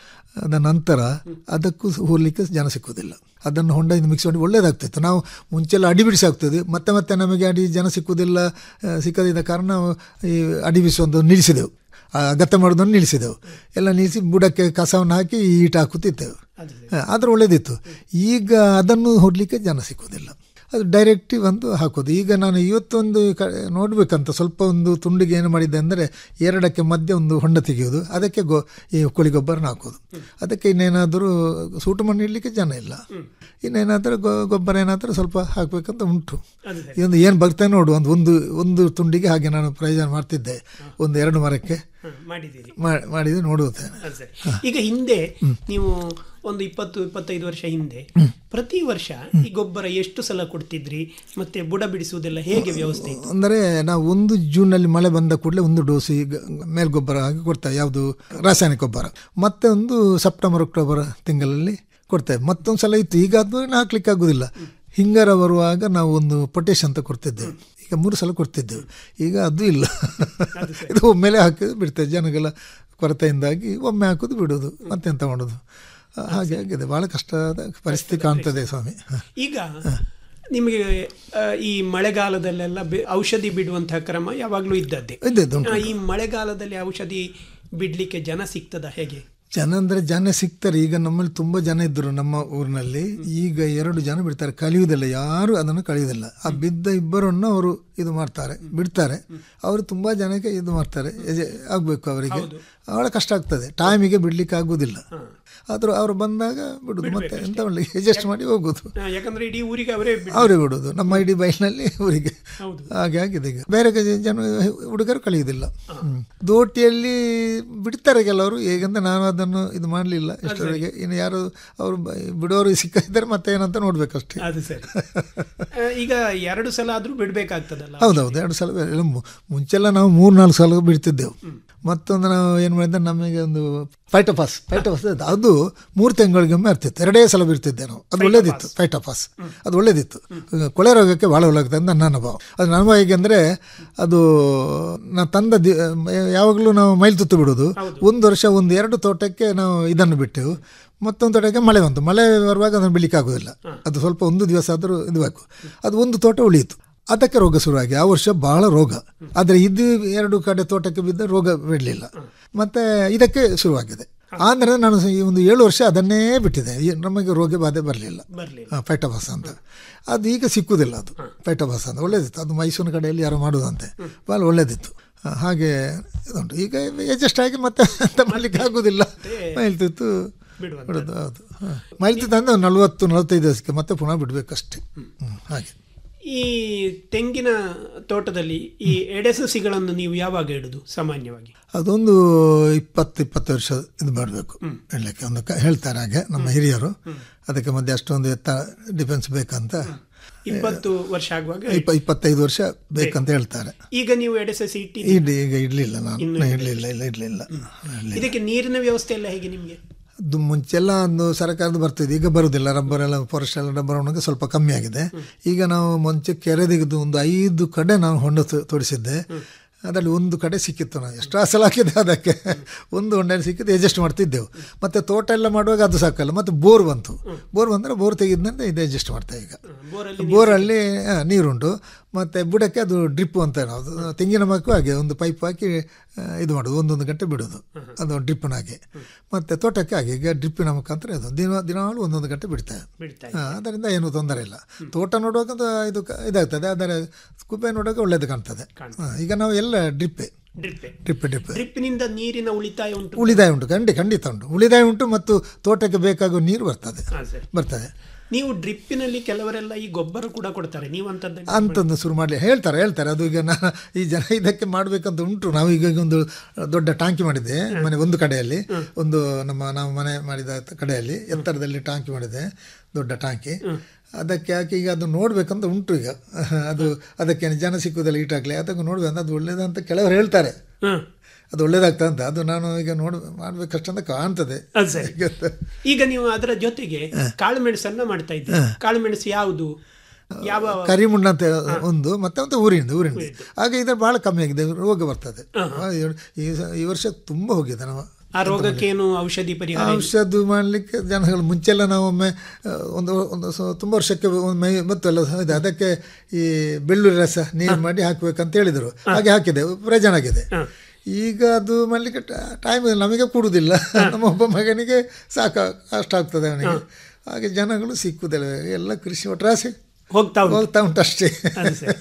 ಅದ ನಂತರ ಅದಕ್ಕೂ ಹೋಗ್ಲಿಕ್ಕೆ ಜನ ಸಿಕ್ಕೋದಿಲ್ಲ ಅದನ್ನು ಹೊಂಡದಿಂದ ಮಿಕ್ಸ್ ಮಾಡಿ ಒಳ್ಳೇದಾಗ್ತಿತ್ತು ನಾವು ಮುಂಚೆಲ್ಲ ಅಡಿ ಬಿಡಿಸಿ ಆಗ್ತದೆ ಮತ್ತೆ ಮತ್ತೆ ನಮಗೆ ಅಡಿ ಜನ ಸಿಕ್ಕುವುದಿಲ್ಲ ಆ, ಸಿಕ್ಕದಿದ್ದ ಕಾರಣ ನಾವು ಈ ಅಡಿ ಬಿಡಿಸುವಂಥ ನಿಲ್ಲಿಸಿದೆವು ಆ ಅಗತ್ಯ ಮಾಡೋದನ್ನು ನಿಲ್ಲಿಸಿದೆವು ಎಲ್ಲ ನಿಲ್ಲಿಸಿ ಬುಡಕ್ಕೆ ಕಸವನ್ನು ಹಾಕಿ ಈಟ್ ಹಾಕುತ್ತಿದ್ದೆವು ಆದ್ರೆ ಒಳ್ಳೇದಿತ್ತು ಈಗ ಅದನ್ನು ಹೊಡ್ಲಿಕ್ಕೆ ಜನ ಸಿಕ್ಕೋದಿಲ್ಲ ಅದು ಡೈರೆಕ್ಟ್ ಬಂದು ಹಾಕೋದು ಈಗ ನಾನು ಇವತ್ತೊಂದು ಕ ನೋಡಬೇಕಂತ ಸ್ವಲ್ಪ ಒಂದು ತುಂಡಿಗೆ ಏನು ಮಾಡಿದ್ದೆ ಅಂದರೆ ಎರಡಕ್ಕೆ ಮಧ್ಯೆ ಒಂದು ಹೊಂಡ ತೆಗೆಯೋದು ಅದಕ್ಕೆ ಗೊ ಈ ಕೋಳಿ ಗೊಬ್ಬರನ ಹಾಕೋದು ಅದಕ್ಕೆ ಇನ್ನೇನಾದರೂ ಸೂಟು ಮಣ್ಣು ಇಡಲಿಕ್ಕೆ ಜನ ಇಲ್ಲ ಇನ್ನೇನಾದರೂ ಗೊ ಗೊಬ್ಬರ ಏನಾದರೂ ಸ್ವಲ್ಪ ಹಾಕಬೇಕಂತ ಉಂಟು ಇದೊಂದು ಏನು ಬರ್ತೇನೆ ನೋಡು ಒಂದು ಒಂದು ಒಂದು ತುಂಡಿಗೆ ಹಾಗೆ ನಾನು ಪ್ರಯೋಜನ ಮಾಡ್ತಿದ್ದೆ ಒಂದು ಎರಡು ಮರಕ್ಕೆ ಹ, ಮಾಡಿದ್ದೀರಿ ಮಾ- ಮಾಡಿದ್ದು ನೋಡುತ್ತೇನೆ ಅದು ಸರಿ. ಈಗ ಹಿಂದೆ ನೀವು ಒಂದು ಇಪ್ಪತ್ತು ಇಪ್ಪತ್ತೈದು ವರ್ಷ ಹಿಂದೆ ಪ್ರತಿ ವರ್ಷ ಈ ಗೊಬ್ಬರ ಎಷ್ಟು ಸಲ ಕೊಡ್ತಿದ್ರಿ ಮತ್ತೆ ಬುಡ ಬಿಡಿಸುವುದೆಲ್ಲ ಹೇಗೆ ವ್ಯವಸ್ಥೆ ಇತ್ತು ಅಂದರೆ ನಾವು ಒಂದು ಜೂನ್ನಲ್ಲಿ ಮಳೆ ಬಂದ ಕೂಡಲೇ ಒಂದು ಡೋಸ್ ಈಗ ಮೇಲ್ಗೊಬ್ಬರ ಹಾಕಿ ಕೊಡ್ತೇವೆ ಯಾವುದು ರಾಸಾಯನಿಕ ಗೊಬ್ಬರ ಮತ್ತೆ ಒಂದು ಸೆಪ್ಟೆಂಬರ್ ಅಕ್ಟೋಬರ್ ತಿಂಗಳಲ್ಲಿ ಕೊಡ್ತೇವೆ ಮತ್ತೊಂದು ಸಲ ಇತ್ತು ಈಗ ಅದು ಹಾಕ್ಲಿಕ್ಕೆ ಆಗೋದಿಲ್ಲ ಹಿಂಗಾರ ಬರುವಾಗ ನಾವು ಒಂದು ಪೊಟ್ಯಾಶ್ ಅಂತ ಕೊಡ್ತಿದ್ದೆವು ಈಗ ಮೂರು ಸಲ ಕೊಡ್ತಿದ್ದೆವು ಈಗ ಅದು ಇಲ್ಲ ಇದು ಒಮ್ಮೆಲೆ ಹಾಕಿದ್ದು ಬಿಡ್ತೇವೆ ಜನಗಳ ಕೊರತೆಯಿಂದಾಗಿ ಒಮ್ಮೆ ಹಾಕೋದು ಬಿಡೋದು ಮತ್ತೆಂತ ಮಾಡೋದು ಹಾಗೆ ಆಗಿದೆ ಭಾಳ ಕಷ್ಟದ ಪರಿಸ್ಥಿತಿ ಕಾಣ್ತದೆ ಸ್ವಾಮಿ ಈಗ ನಿಮಗೆ ಆ, ಈ ಮಳೆಗಾಲದಲ್ಲೆಲ್ಲ ಬೆ- ಔಷಧಿ ಬಿಡುವಂತಹ ಕ್ರಮ ಯಾವಾಗಲೂ ಇದ್ದದ್ದೇ ಇದ್ದದ್ದು ಉಂಟು. ಆ, ಈ ಮಳೆಗಾಲದಲ್ಲಿ ಔಷಧಿ ಬಿಡ್ಲಿಕ್ಕೆ ಜನ ಸಿಗ್ತದ ಹೇಗೆ ಜನ ಅಂದ್ರೆ ಜನ ಸಿಗ್ತಾರೆ ಈಗ ನಮ್ಮಲ್ಲಿ ತುಂಬಾ ಜನ ಇದ್ದರು ನಮ್ಮ ಊರಿನಲ್ಲಿ ಈಗ ಎರಡು ಜನ ಬಿಡ್ತಾರೆ ಕಲಿಯುವುದಿಲ್ಲ ಯಾರು ಅದನ್ನು ಕಲಿಯುವುದಿಲ್ಲ ಆ ಬಿದ್ದ ಇಬ್ಬರನ್ನು ಅವರು ಇದು ಮಾಡ್ತಾರೆ ಬಿಡ್ತಾರೆ ಅವರು ತುಂಬಾ ಜನಕ್ಕೆ ಇದು ಮಾಡ್ತಾರೆ ಎಜೆ- ಆಗ್ಬೇಕು ಅವರಿಗೆ ಬಹಳ ಕಷ್ಟ ಆಗ್ತದೆ ಟೈಮಿಗೆ ಬಿಡ್ಲಿಕ್ಕೆ ಆಗುವುದಿಲ್ಲ ಆದರೂ ಅವರು ಬಂದಾಗ ಬಿಡುದು ಮತ್ತೆ ಎಂತ ಒಳ್ಳೆ ಅಡ್ಜಸ್ಟ್ ಮಾಡಿ ಹೋಗುದು ಆ, ಯಾಕಂದ್ರೆ ಇಡೀ ಊರಿಗೆ ಅವರೇ ಬಿಡ್- ಅವರೇ ಬಿಡುದು ನಮ್ಮ ಇಡೀ ಬೈಲ್ನಲ್ಲಿ ಊರಿಗೆ ಹೌದು. ಹಾಗೆ ಆಗಿದೆ ಈಗ ಬೇರೆ ಕ- ಜನ ಹುಡುಗರು ಕಲಿಯುವುದಿಲ್ಲ ಹ್ಮ್. ದೋಟಿಯಲ್ಲಿ ಬಿಡ್ತಾರೆ ಕೆಲವರು ಹೇಗಂತ ನಾನು ಅದನ್ನು ಇದು ಮಾಡಲಿಲ್ಲ ಇಷ್ಟವರೆಗೆ ಇನ್ನು ಯಾರು ಅವರು ಬ- ಬಿಡೋರು ಸಿಕ್ಕಿದ್ದಾರೆ ಮತ್ತೆ ಏನಂತ ನೋಡ್ಬೇಕಷ್ಟೇ ಅದು ಸರಿ ಆ, ಈಗ ಎರಡು ಸಲ ಆದ್ರೂ ಬಿಡ್ಬೇಕಾಗ್ತದಲ್ಲ ಹೌದೌದು ಎರಡು ಸಲ ಬೇರೆ. ಎಲ್ಲ ಮು- ಮುಂಚೆಲ್ಲ ನಾವು ಮೂರು ನಾಲ್ಕು ಸಲ ಬಿಡ್ತಿದ್ದೆವು ಮತ್ತೊಂದು ನಾವು ಏನು ಮಾಡಿದ್ರೆ ನಮಗೆ ಒಂದು ಫೈಟೋಪಾಸ್ ಫೈಟೋಪಾಸ್ ಅದು ಮೂರು ತಿಂಗಳಿಗೊಮ್ಮೆ ಆಗ್ತಿತ್ತು ಎರಡೇ ಸಲ ಬಿಡ್ತಿದ್ದೆ ನಾವು ಅದು ಒಳ್ಳೇದಿತ್ತು ಫೈಟೋಪಾಸ್ ಅದು ಒಳ್ಳೇದಿತ್ತು ಕೊಳೆ ರೋಗಕ್ಕೆ ಭಾಳ ಒಳ್ಳೆಗ್ತದೆ ಅಂತ ನನ್ನ ಅನುಭವ ಅದು ನನ್ನ ಅನುಭವ ಹೇಗೆ ಅಂದರೆ ಅದು ನಾನು ತಂದ ದಿ ಯಾವಾಗಲೂ ನಾವು ಮೈಲ್ ತುತ್ತು ಬಿಡೋದು ಒಂದು ವರ್ಷ ಒಂದು ಎರಡು ತೋಟಕ್ಕೆ ನಾವು ಇದನ್ನು ಬಿಟ್ಟೆವು ಮತ್ತೊಂದು ತೋಟಕ್ಕೆ ಮಳೆ ಬಂತು ಮಳೆ ಬರುವಾಗ ಅದನ್ನು ಬಿಡ್ಲಿಕ್ಕೆ ಆಗೋದಿಲ್ಲ ಅದು ಸ್ವಲ್ಪ ಒಂದು ದಿವಸ ಆದರೂ ಇದು ಬೇಕು ಅದು ಒಂದು ತೋಟ ಉಳಿಯಿತು ಅದಕ್ಕೆ ರೋಗ ಶುರುವಾಗಿ ಆ ವರ್ಷ ಬಹಳ ರೋಗ ಆದರೆ ಇದು ಎರಡು ಕಡೆ ತೋಟಕ್ಕೆ ಬಿದ್ದ ರೋಗ ಬಿಡಲಿಲ್ಲ ಮತ್ತೆ ಇದಕ್ಕೆ ಶುರುವಾಗಿದೆ ಅಂದರೆ ನಾನು ಈ ಒಂದು ಏಳು ವರ್ಷ ಅದನ್ನೇ ಬಿಟ್ಟಿದೆ ಈ ನಮಗೆ ರೋಗ ಬಾಧೆ ಬರಲಿಲ್ಲ ಬರ್ಲಿಲ್ಲ ಫೈಟೋಬಾಸ್ ಅಂತ ಅದು ಈಗ ಸಿಕ್ಕುದಿಲ್ಲ ಅದು ಫೈಟೋಬಾಸ್ ಅಂತ ಒಳ್ಳೇದಿತ್ತು ಅದು ಮೈಸೂರಿನ ಕಡೆಯಲ್ಲಿ ಯಾರೋ ಮಾಡುದಂತೆ ಭಾಳ ಒಳ್ಳೇದಿತ್ತು ಆ, ಹಾಗೆ ಇದುಂಟು ಈಗ ಅಡ್ಜಸ್ಟ್ ಆಗಿ ಮತ್ತೆ ಅಂತ ಮಾಡಲಿಕ್ಕೆ ಆಗುದಿಲ್ಲ ಮೈಲ್ತಿತ್ತು ಬಿಡೋದು ಹೌದು ಹಾಂ. ಮೈಲ್ತಿತ್ತು ಅಂದರೆ ಒಂದು ನಲ್ವತ್ತು ನಲವತ್ತೈದು ದಿವಸಕ್ಕೆ ಮತ್ತೆ ಪುನಃ ಬಿಡಬೇಕಷ್ಟೇ ಹ್ಮ್, ಹಾಗೆ ಈ ತೆಂಗಿನ ತೋಟದಲ್ಲಿ ಈ ಎಡೆಸಸಿಗಳನ್ನು ನೀವು ಯಾವಾಗ ಇಡುದು ಸಾಮಾನ್ಯವಾಗಿ ಅದೊಂದು ಇಪ್ಪತ್ತು ಇಪ್ಪತ್ತು ವರ್ಷ ಇದು ಮಾಡಬೇಕು ಹೇಳಲಿಕ್ಕೆ ಒಂದು ಕ- ಹೇಳ್ತಾರೆ ಹಾಗೆ ನಮ್ಮ ಹಿರಿಯರು ಅದಕ್ಕೆ ಮಧ್ಯೆ ಅಷ್ಟೊಂದು ಎತ್ತ ಡಿಫೆನ್ಸ್ ಬೇಕಂತ ಇಪ್ಪತ್ತು ವರ್ಷ ಆಗುವಾಗ ಇಪ್ಪ ಇಪ್ಪತ್ತೈದು ವರ್ಷ ಬೇಕಂತ ಹೇಳ್ತಾರೆ ಈಗ ನೀವು ಎಡೆಸಸಿ ಇಟ್ಟಿ ಇಡ್ ಈಗ ಇಡಲಿಲ್ಲ ನಾನು ಇನ್ನೂ ನಾ ಇಡಲಿಲ್ಲ ಇಲ್ಲ ಇಡಲಿಲ್ಲ ಇದಕ್ಕೆ ನೀರಿನ ವ್ಯವಸ್ಥೆ ಎಲ್ಲ ಹೇಗೆ ನಿಮಗೆ ಅದು ಮುಂಚೆಲ್ಲ ಒಂದು ಸರ್ಕಾರದ ಬರ್ತಿದೆ ಈಗ ಬರುವುದಿಲ್ಲ ರಬ್ಬರ್ ಎಲ್ಲ ಫಾರೆಸ್ಟ್ ಎಲ್ಲ ರಬ್ಬರ್ ಒಣಗಿ ಸ್ವಲ್ಪ ಕಮ್ಮಿ ಆಗಿದೆ ಈಗ ನಾವು ಮುಂಚೆ ಕೆರೆ ತೆಗೆದು ಒಂದು ಐದು ಕಡೆ ನಾನು ಹೊಂಡ ತೋ- ತೋರಿಸಿದ್ದೆ ಅದರಲ್ಲಿ ಒಂದು ಕಡೆ ಸಿಕ್ಕಿತ್ತು ನಾವು ಎಷ್ಟು ಸಲ ಹಾಕಿದೆ ಅದಕ್ಕೆ ಒಂದು ಹೊಂಡಲ್ಲಿ ಸಿಕ್ಕಿದ್ದು ಅಡ್ಜಸ್ಟ್ ಮಾಡ್ತಿದ್ದೆವು ಮತ್ತು ತೋಟ ಎಲ್ಲ ಮಾಡುವಾಗ ಅದು ಸಾಕಲ್ಲ ಮತ್ತು ಬೋರ್ ಬಂತು ಬೋರ್ ಬಂದರೆ ಬೋರ್ ತೆಗೆದ್ಮೇಲೆ ಇದು ಅಡ್ಜಸ್ಟ್ ಮಾಡ್ತಾ ಈಗ ಬೋರಲ್ಲಿ ಆ, ನೀರುಂಟು ಮತ್ತು ಬುಡಕ್ಕೆ ಅದು ಡ್ರಿಪ್ ಅಂತ ನಾವು ತೆಂಗಿನ ಮರಕ್ಕೂ ಹಾಗೆ ಒಂದು ಪೈಪ್ ಹಾಕಿ ಆ, ಇದು ಮಾಡೋದು ಒಂದೊಂದು ಗಂಟೆ ಬಿಡೋದು ಅದು ಡ್ರಿಪ್ಪಿನಾಗೆ ಮತ್ತು ತೋಟಕ್ಕೆ ಹಾಗೆ ಈಗ ಡ್ರಿಪ್ಪಿನ ಮುಖಾಂತರ ಇದು ದಿನ ದಿನಾಲು ಒಂದೊಂದು ಗಂಟೆ ಬಿಡ್ತಾರೆ ಬಿಡ್ತಾ ಹಾ, ಅದರಿಂದ ಏನೂ ತೊಂದರೆ ಇಲ್ಲ ತೋಟ ನೋಡುವಾಗ ಅದು ಇದು ಕ- ಇದಾಗ್ತದೆ ಆದರೆ ಕುಬ್ಬೆ ನೋಡುವಾಗ ಒಳ್ಳೇದು ಕಾಣ್ತದೆ ಹಾ, ಈಗ ನಾವು ಎಲ್ಲ ಡ್ರಿಪ್ಪೆ ಡ್ರಿಪ್ ಡ್ರಿಪ್ ಡ್ರಿಪ್ ಡ್ರಿಪ್ನಿಂದ ನೀರಿನ ಉಳಿತಾಯ ಉಂಟು ಉಳಿತಾಯ ಉಂಟು ಖಂಡಿತ ಖಂಡಿತ ಉಂಟು ಉಳಿತಾಯ ಉಂಟು ಮತ್ತು ತೋಟಕ್ಕೆ ಬೇಕಾಗುವ ನೀರು ಬರ್ತದೆ ಹಾ, ಸರಿ. ಬರ್ತದೆ ನೀವು ಡ್ರಿಪ್ಪಿನಲ್ಲಿ ಕೆಲವರೆಲ್ಲ ಈ ಗೊಬ್ಬರ ಕೂಡ ಕೊಡ್ತಾರೆ ನೀವು ಅಂತದ್ದು ಅಂತಂದು ಶುರು ಮಾಡಲಿ ಹೇಳ್ತಾರೆ ಹೇಳ್ತಾರೆ ಅದು ಈಗ ನಾನು ಈ ಜನ ಇದಕ್ಕೆ ಮಾಡಬೇಕಂತ ಉಂಟು ನಾವು ಈಗ ಒಂದು ದೊಡ್ಡ ಟಾಂಕಿ ಮಾಡಿದ್ದೆ ಮನೆ ಒಂದು ಕಡೆಯಲ್ಲಿ ಒಂದು ನಮ್ಮ ನಾವು ಮನೆ ಮಾಡಿದ ಕಡೆಯಲ್ಲಿ ಎತ್ತರದಲ್ಲಿ ಟಾಂಕಿ ಮಾಡಿದೆ ದೊಡ್ಡ ಟಾಂಕಿ ಅದಕ್ಕೆ ಹಾಕಿ ಈಗ ಅದು ನೋಡ್ಬೇಕಂತ ಉಂಟು ಈಗ ಅದು ಅದಕ್ಕೆ ಜನ ಸಿಕ್ಕುವುದಲ್ಲ ಈಟಾಗಲಿ ಅದಕ್ಕೆ ನೋಡ್ಬೇಕು ಅದು ಒಳ್ಳೇದಂತ ಕೆಲವರು ಹೇಳ್ತಾರೆ ಹ್ಮ್. ಅದು ಒಳ್ಳೇದಾಗ್ತದೆ ಅಂತ ಅದು ನಾನು ಈಗ ನೋಡ್ ಮಾಡ್ಬೇಕಷ್ಟಂತ ಕಾಣ್ತದೆ ಅದು ಸರಿ ಈಗ ನೀವು ಅದರ ಜೊತೆಗೆ ಕಾಳು ಮೆಣಸನ್ನ ಮಾಡ್ತಾ ಇದ್ದೀರಿ ಕಾಳು ಮೆಣಸು ಯಾವುದು ಯಾವ ಕರಿಮುಣ್ಣ ಅಂತ ಒಂದು ಮತ್ತೆ ಒಂದು ಊರಿಂದ ಊರಿಂದ ಹಾಗೆ ಇದು ಬಹಳ ಕಮ್ಮಿ ಆಗಿದೆ ರೋಗ ಬರ್ತದೆ ಈ ಸ- ಈ ವರ್ಷ ತುಂಬ ಹೋಗಿದೆ ನಾವು ಆ ರೋಗಕ್ಕೇನು ಔಷಧಿ ಪರಿಹಾರ ಇಲ್ಲ? ಔಷಧ ಮಾಡಲಿಕ್ಕೆ ಜನಗಳು ಮುಂಚೆಲ್ಲ ನಾವು ಒಮ್ಮೆ ಆ, ಒಂದು ಒಂದು ಸ- ತುಂಬ ವರ್ಷಕ್ಕೆ ಒಮ್ಮೆ ಮತ್ತೆಲ್ಲ ಇದು ಅದಕ್ಕೆ ಈ ಬೆಳ್ಳುಳ್ಳಿ ರಸ ನೀರು ಮಾಡಿ ಹಾಕಬೇಕಂತ ಹೇಳಿದರು ಹಾಗೆ ಹಾಕಿದೆ ಪ್ರಯೋಜನ ಆಗಿದೆ ಈಗ ಅದು ಮಾಡಲಿಕ್ಕೆ ಟೈಮ್ ನಮಗೆ ಕೊಡುವುದಿಲ್ಲ ನಮ್ಮ ಒಬ್ಬ ಮಗನಿಗೆ ಸಾಕ ಅಷ್ಟಾಗ್ತದೆ ಅವನಿಗೆ ಹಾಗೆ ಜನಗಳು ಸಿಕ್ಕುದಿಲ್ಲ ಎಲ್ಲ ಕೃಷಿ ಒಟ್ರಾಸೆ ಹೋಗ್ತಾ ಉಂಟು. ಹೋಗ್ತಾ ಉಂಟು ಅಷ್ಟೇ ಅದು ಸರಿ.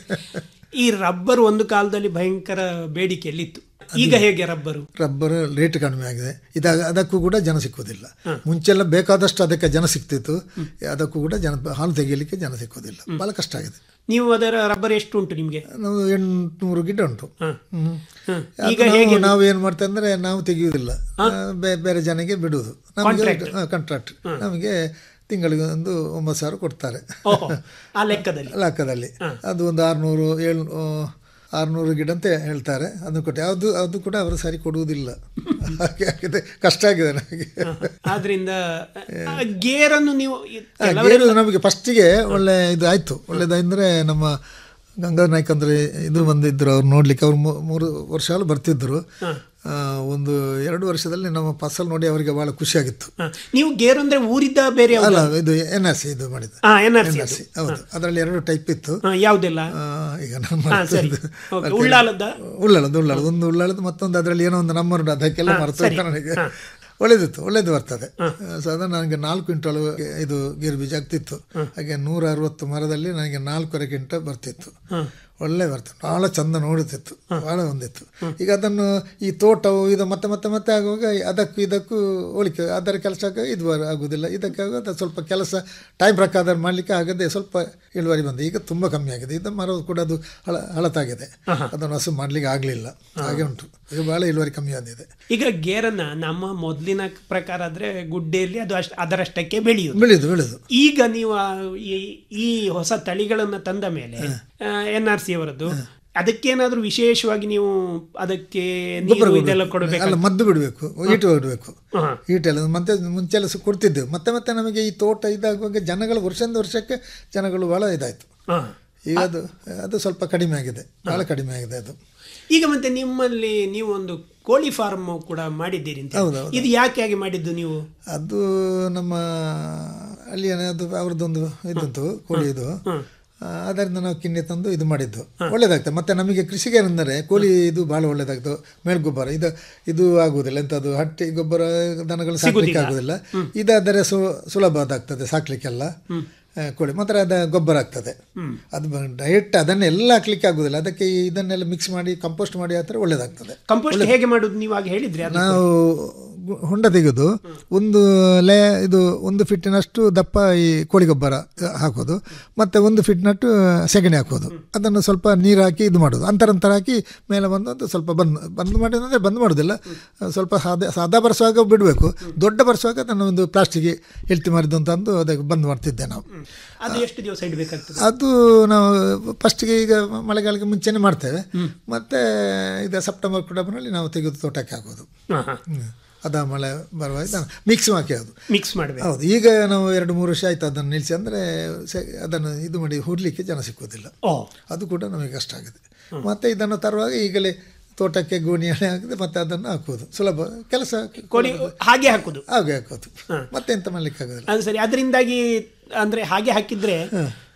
ಈ ರಬ್ಬರ್ ಒಂದು ಕಾಲದಲ್ಲಿ ಭಯಂಕರ ಬೇಡಿಕೆಯಲ್ಲಿತ್ತು ಈಗ ಹೇಗೆ ರಬ್ಬರು ರಬ್ಬರ್ ರೇಟ್ ಕಡಿಮೆ ಆಗಿದೆ ಇದಾಗ ಅದಕ್ಕೂ ಕೂಡ ಜನ ಸಿಕ್ಕುವುದಿಲ್ಲ ಮುಂಚೆಲ್ಲ ಬೇಕಾದಷ್ಟು ಅದಕ್ಕೆ ಜನ ಸಿಕ್ತಿತ್ತು ಅದಕ್ಕೂ ಕೂಡ ಜನ ಹಾಲು ತೆಗೆಯಲಿಕ್ಕೆ ಜನ ಸಿಕ್ಕುವುದಿಲ್ಲ ಬಹಳ ಕಷ್ಟ ಆಗಿದೆ ನೀವು ಅದರ ರಬ್ಬರ್ ಎಷ್ಟು ಉಂಟು ನಿಮಗೆ ನಾವು ಎಂಟುನೂರು ಗಿಡ ಉಂಟು ಹ್ಮ್. ಈಗ ಅದು ಹೇಗೆ ನಾವು- ನಾವು ಏನು ಮಾಡ್ತೇವೆ ಅಂದ್ರೆ ನಾವು ತೆಗೆಯುವುದಿಲ್ಲ ಆ, ಬೇ- ಬೇರೆ ಜನಗೆ ಬಿಡುವುದು ನಮಗೆ Contract. ಕಾಂಟ್ರಾಕ್ಟ್ ನಮಗೆ ತಿಂಗಳಿಗೆ ಒಂದು ಒಂಬತ್ತು ಸಾವಿರ ಕೊಡ್ತಾರೆ ಓಹೋ, ಆ ಲೆಕ್ಕದಲ್ಲಿ ಲೆಕ್ಕದಲ್ಲಿ ಅದು ಒಂದು ಆರುನೂರು ಏಳು ಆರುನೂರು ಗಿಡ ಅಂತ ಹೇಳ್ತಾರೆ ಅದನ್ನು ಕೊಟ್ಟೆ ಅದು ಅದು ಕೂಡ ಅವರು ಸರಿ ಕೊಡುವುದಿಲ್ಲ ಹಾಗೆ ಆಗಿದೆ ಕಷ್ಟ ಆಗಿದೆ ನನಗೆ ಆದ್ರಿಂದ ಆ ಗೇರನ್ನು ನೀವು ಈ ಆ, ಕೆಲವರೆಲ್ಲ- ಗೇರು ನಮಗೆ ಫಸ್ಟಿಗೆ ಒಳ್ಳೆ ಇದು ಆಯಿತು ಒಳ್ಳೇದಂದ್ರೆ ನಮ್ಮ ಗಂಗಾಧರ್ ನಾಯ್ಕ ಅಂದರೆ ಇದು ಬಂದಿದ್ದರು ಅವ್ರು ನೋಡ್ಲಿಕ್ಕೆ ಅವ್ರು ಮೂ- ಮೂರು ವರ್ಷ ಬರ್ತಿದ್ದರು ಆ, ಒಂದು ಎರಡು ವರ್ಷದಲ್ಲಿ ನಮ್ಮ ಫಸಲ್ ನೋಡಿ ಅವರಿಗೆ ಬಹಳ ಖುಷಿಯಾಗಿತ್ತು ಹ. ನೀವು ಗೇರು ಅಂದ್ರೆ ಊರಿದ್ದ ಬೇರೆ ಯಾವ್ದು? ಅಲ್ಲ ಇದು ಎನ್ ಆರ್ ಸಿ ಇದು ಮಾಡಿದ್ದು ಆ, NRC NRC, ಹೌದು ಅದರಲ್ಲಿ ಎರಡು ಟೈಪ್ ಇತ್ತು ಹ, ಯಾವುದೆಲ್ಲ ಆ, ಈಗ ನಾನು ಹಾ, ಸರಿ. ಮರ್ತದ್ದು. ಓಕೆ, ಮತ್ತೆ ಉಳ್ಳಾಲದ್ದ? ಉಳ್ಳಾಲದ್ದು ಉಳ್ಳಾಲದ್ದು ಒಂದು ಉಳ್ಳಾಲದ್ದು ಮತ್ತೊಂದು ಅದರಲ್ಲಿ ಏನೋ ಒಂದು ನಂಬರ್ ಉಂಟು ಅದಕ್ಕೆಲ್ಲ ಹಾ, ಮರೆತು ಸರಿ. ನನಗೆ ಹಾ. ಒಳ್ಳೇದಿತ್ತು ಒಳ್ಳೇದು ಬರ್ತದೆ ಸಾಧಾರಣ ನನಗೆ ನಾಲ್ಕು ಕ್ವಿಂಟಲ್ ಇದು ಗೇರು ಬೀಜ ಆಗ್ತಿತ್ತು ಹಾಗೆ ನೂರ ಅರವತ್ತು ಮರದಲ್ಲಿ ನನಗೆ ನಾಲ್ಕೂವರೆ ಕ್ವಿಂಟಲ್ ಬರ್ತಿತ್ತು ಒಳ್ಳೆ ಬರ್ತದೆ ಭಾಳ ಚಂದ ನೋಡುತ್ತಿತ್ತು ಭಾಳ ಒಂದಿತ್ತು ಈಗ ಅದನ್ನು ಈ ತೋಟವು ಇದು ಮತ್ತೆ ಮತ್ತೆ ಮತ್ತೆ ಆಗುವಾಗ ಅದಕ್ಕೂ ಇದಕ್ಕೂ ಹೋಲಿಕೆ ಅದರ ಕೆಲಸಕ್ಕೆ ಇದು ಬರ- ಆಗುವುದಿಲ್ಲ ಇದಕ್ಕೆ ಆಗೋದು ಸ್ವಲ್ಪ ಕೆಲಸ ಟೈಮ್ ಪ್ರಕಾರ ಮಾಡಲಿಕ್ಕೆ ಆಗದೆ ಸ್ವಲ್ಪ ಇಳುವರಿ ಬಂದೆ ಈಗ ತುಂಬ ಕಮ್ಮಿ ಆಗಿದೆ ಇದು ಮರ ಕೂಡ ಅದು ಹಳ ಹಳತಾಗಿದೆ ಅದನ್ನು ಹಸು ಮಾಡಲಿಕ್ಕೆ ಆಗಲಿಲ್ಲ ಹಾಗೆ ಉಂಟು ಈಗ ಭಾಳ ಇಳುವರಿ ಕಮ್ಮಿ ಆಗಿದೆ ಈಗ ಗೇರನ್ನ ನಮ್ಮ ಮೊದಲಿನ ಪ್ರಕಾರ ಆದ್ರೆ ಗುಡ್ಡೆಯಲ್ಲಿ ಅದು ಅಷ್ಟ ಅದರಷ್ಟಕ್ಕೆ ಬೆಳೆಯುವುದು ಬೆಳೆಯುದು ಬೆಳೆಯುದು ಈಗ ನೀವು ಆ ಈ- ಈ ಹೊಸ ತಳಿಗಳನ್ನ ತಂದ ಮೇಲೆ ಎನ್ ಆರ್ ಸಿ ಅವರದ್ದು ಅದಕ್ಕೇನಾದ್ರೂ ವಿಶೇಷವಾಗಿ ನೀವು ಅದಕ್ಕೆ ಗೊಬ್ಬರ ನೀರು ಇದೆಲ್ಲ ಕೊಡ್ಬೇಕು. ಕೊಡಬೇಕು ಅಲ್ಲ ಮದ್ದು ಬಿಡಬೇಕು ಈಟು ಬಿಡಬೇಕು ಹಾ. ಈಟೆಲ್ಲ ಮತ್ತೆ ಮುಂಚೆಲ್ಲ ಸಹ ಕೊಡ್ತಿದ್ದೆವು ಮತ್ತೆ ಮತ್ತೆ ನಮಗೆ ಈ ತೋಟ ಇದಾಗುವಾಗ ಜನಗಳು ವರ್ಷದಿಂದ ವರ್ಷಕ್ಕೆ ಜನಗಳು ಭಾಳ ಇದಾಯಿತು ಹಾ. ಈಗ ಅದು ಅದು ಸ್ವಲ್ಪ ಕಡಿಮೆ ಆಗಿದೆ ಭಾಳ ಕಡಿಮೆ ಆಗಿದೆ ಅದು ಈಗ ಮತ್ತೆ ನಿಮ್ಮಲ್ಲಿ ನೀವು ಒಂದು ಕೋಳಿ ಫಾರ್ಮ್ ಕೂಡ ಮಾಡಿದ್ದೀರಿ ಅಂತ ಹೌದು, ಹೌದು. ಇದು ಯಾಕೆ ಹಾಗೆ ಮಾಡಿದ್ದು ನೀವು ಅದು ನಮ್ಮ ಅಲ್ಲಿ ಅದು ಅವ್ರದ್ದೊಂದು ಇದಂತು ಕೋಳಿ ಇದು ಆ, ಅದರಿಂದ ನಾವು ಕಿನ್ನೆ ತಂದು ಇದು ಮಾಡಿದ್ದು ಒಳ್ಳೇದಾಗ್ತದೆ ಮತ್ತೆ ನಮಗೆ ಕೃಷಿಗೆ ಅಂದರೆ ಕೋಳಿ ಇದು ಭಾಳ ಒಳ್ಳೇದಾಗ್ತದೆ ಮೇಲ್ಗೊಬ್ಬರ ಇದು ಇದು ಆಗುವುದಿಲ್ಲ ಎಂಥದ್ದು ಹಟ್ಟಿ ಗೊಬ್ಬರ ದನಗಳು ಸಾಕ್ಲಿಕ್ಕೆ ಆಗುದಿಲ್ಲ ಇದಾದರೆ ಸು ಸುಲಭದಾಗ್ತದೆ ಸಾಕ್ಲಿಕ್ಕೆಲ್ಲ ಆ, ಕೋಳಿ ಮಾತ್ರ ಅದ ಗೊಬ್ಬರ ಆಗ್ತದೆ ಅದು ಡೈರೆಕ್ಟ್ ಅದನ್ನೆಲ್ಲ ಹಾಕ್ಲಿಕ್ಕೆ ಆಗುದಿಲ್ಲ ಅದಕ್ಕೆ ಈ ಇದನ್ನೆಲ್ಲ ಮಿಕ್ಸ್ ಮಾಡಿ ಕಂಪೋಸ್ಟ್ ಮಾಡಿ ಆ ಥರ ಒಳ್ಳೇದಾಗ್ತದೆ ಕಂಪೋಸ್ಟ್ ಹೇಗೆ ಮಾಡುದು ನೀವು ಆಗ ಹೇಳಿದ್ರಿ ಅದು ನಾವು ಗು- ಹೊಂಡ ತೆಗೆದು ಒಂದು ಲೇ ಇದು ಒಂದು ಫಿಟ್ಟಿನಷ್ಟು ದಪ್ಪ ಈ ಕೋಳಿ ಗೊಬ್ಬರ ಹಾಕೋದು ಮತ್ತೆ ಒಂದು ಫಿಟ್ನಟ್ಟು ಸೆಗಣಿ ಹಾಕೋದು ಅದನ್ನು ಸ್ವಲ್ಪ ನೀರು ಹಾಕಿ ಇದು ಮಾಡೋದು ಅಂತರ ಅಂತರ ಹಾಕಿ ಮೇಲೆ ಬಂದು ಅದು ಸ್ವಲ್ಪ ಬಂದ್ ಬಂದ್ ಮಾಡಿದ್ರೆ ಬಂದ್ ಮಾಡೋದಿಲ್ಲ ಸ್ವಲ್ಪ ಸಾದಾ ಸಾದಾ ಬರ್ಸುವಾಗ ಬಿಡಬೇಕು ದೊಡ್ಡ ಬರ್ಸುವಾಗ ಅದನ್ನು ಒಂದು ಪ್ಲಾಸ್ಟಿಕ್ ಎಳ್ತಿ ಮಾರಿದ್ದು ಅಂತ ಅಂದು ಅದಕ್ಕೆ ಬಂದ್ ಮಾಡ್ತಿದ್ದೆ ನಾವು ಅದು ಎಷ್ಟು ದಿವಸ ಇಡಬೇಕಾಗ್ತದೆ ಅದು ನಾವು ಫಸ್ಟಿಗೆ ಈಗ ಮಳೆಗಾಲಕ್ಕೆ ಮುಂಚೆನೆ ಮಾಡ್ತೇವೆ ಮತ್ತೆ ಇದು ಸೆಪ್ಟೆಂಬರ್ ಅಕ್ಟೋಬರ್ನಲ್ಲಿ ನಾವು ತೆಗೆದು ತೋಟಕ್ಕೆ ಹಾಕೋದು ಹಾ, ಹಾ. ಹ್ಮ್. ಅದ ಮಳೆ ಬರುವಾಗ ಮಿಕ್ಸ್ ಹಾಕಿ ಅದು ಮಿಕ್ಸ್ ಮಾಡಬೇಕು ಹೌದು ಈಗ ನಾವು ಎರಡು ಮೂರು ವರ್ಷ ಆಯ್ತು ಅದನ್ನು ನಿಲ್ಲಿಸಿ ಅಂದರೆ ಅದನ್ನು ಇದು ಮಾಡಿ ಹುಡ್ಲಿಕ್ಕೆ ಜನ ಸಿಕ್ಕುವುದಿಲ್ಲ ಓ ಅದು ಕೂಡ ನಮಗೆ ಕಷ್ಟ ಆಗಿದೆ ಮತ್ತೆ ಇದನ್ನು ತರುವಾಗ ಈಗಲೇ ತೋಟಕ್ಕೆ ಗೋಣಿ ಎಣ್ಣೆ ಹಾಕಿದೆ ಮತ್ತೆ ಅದನ್ನು ಹಾಕುವುದು ಸುಲಭ ಕೆಲಸ ಕೋಳಿ ಹಾಗೆ ಹಾಕುದು ಹಾಗೆ ಹಾಕೋದು ಮತ್ತೆ ಎಂತ ಮಾಡ್ಲಿಕ್ಕೆ ಆಗೋದಿಲ್ಲ ಅದು ಸರಿ ಅದರಿಂದಾಗಿ ಅಂದ್ರೆ ಹಾಗೆ ಹಾಕಿದ್ರೆ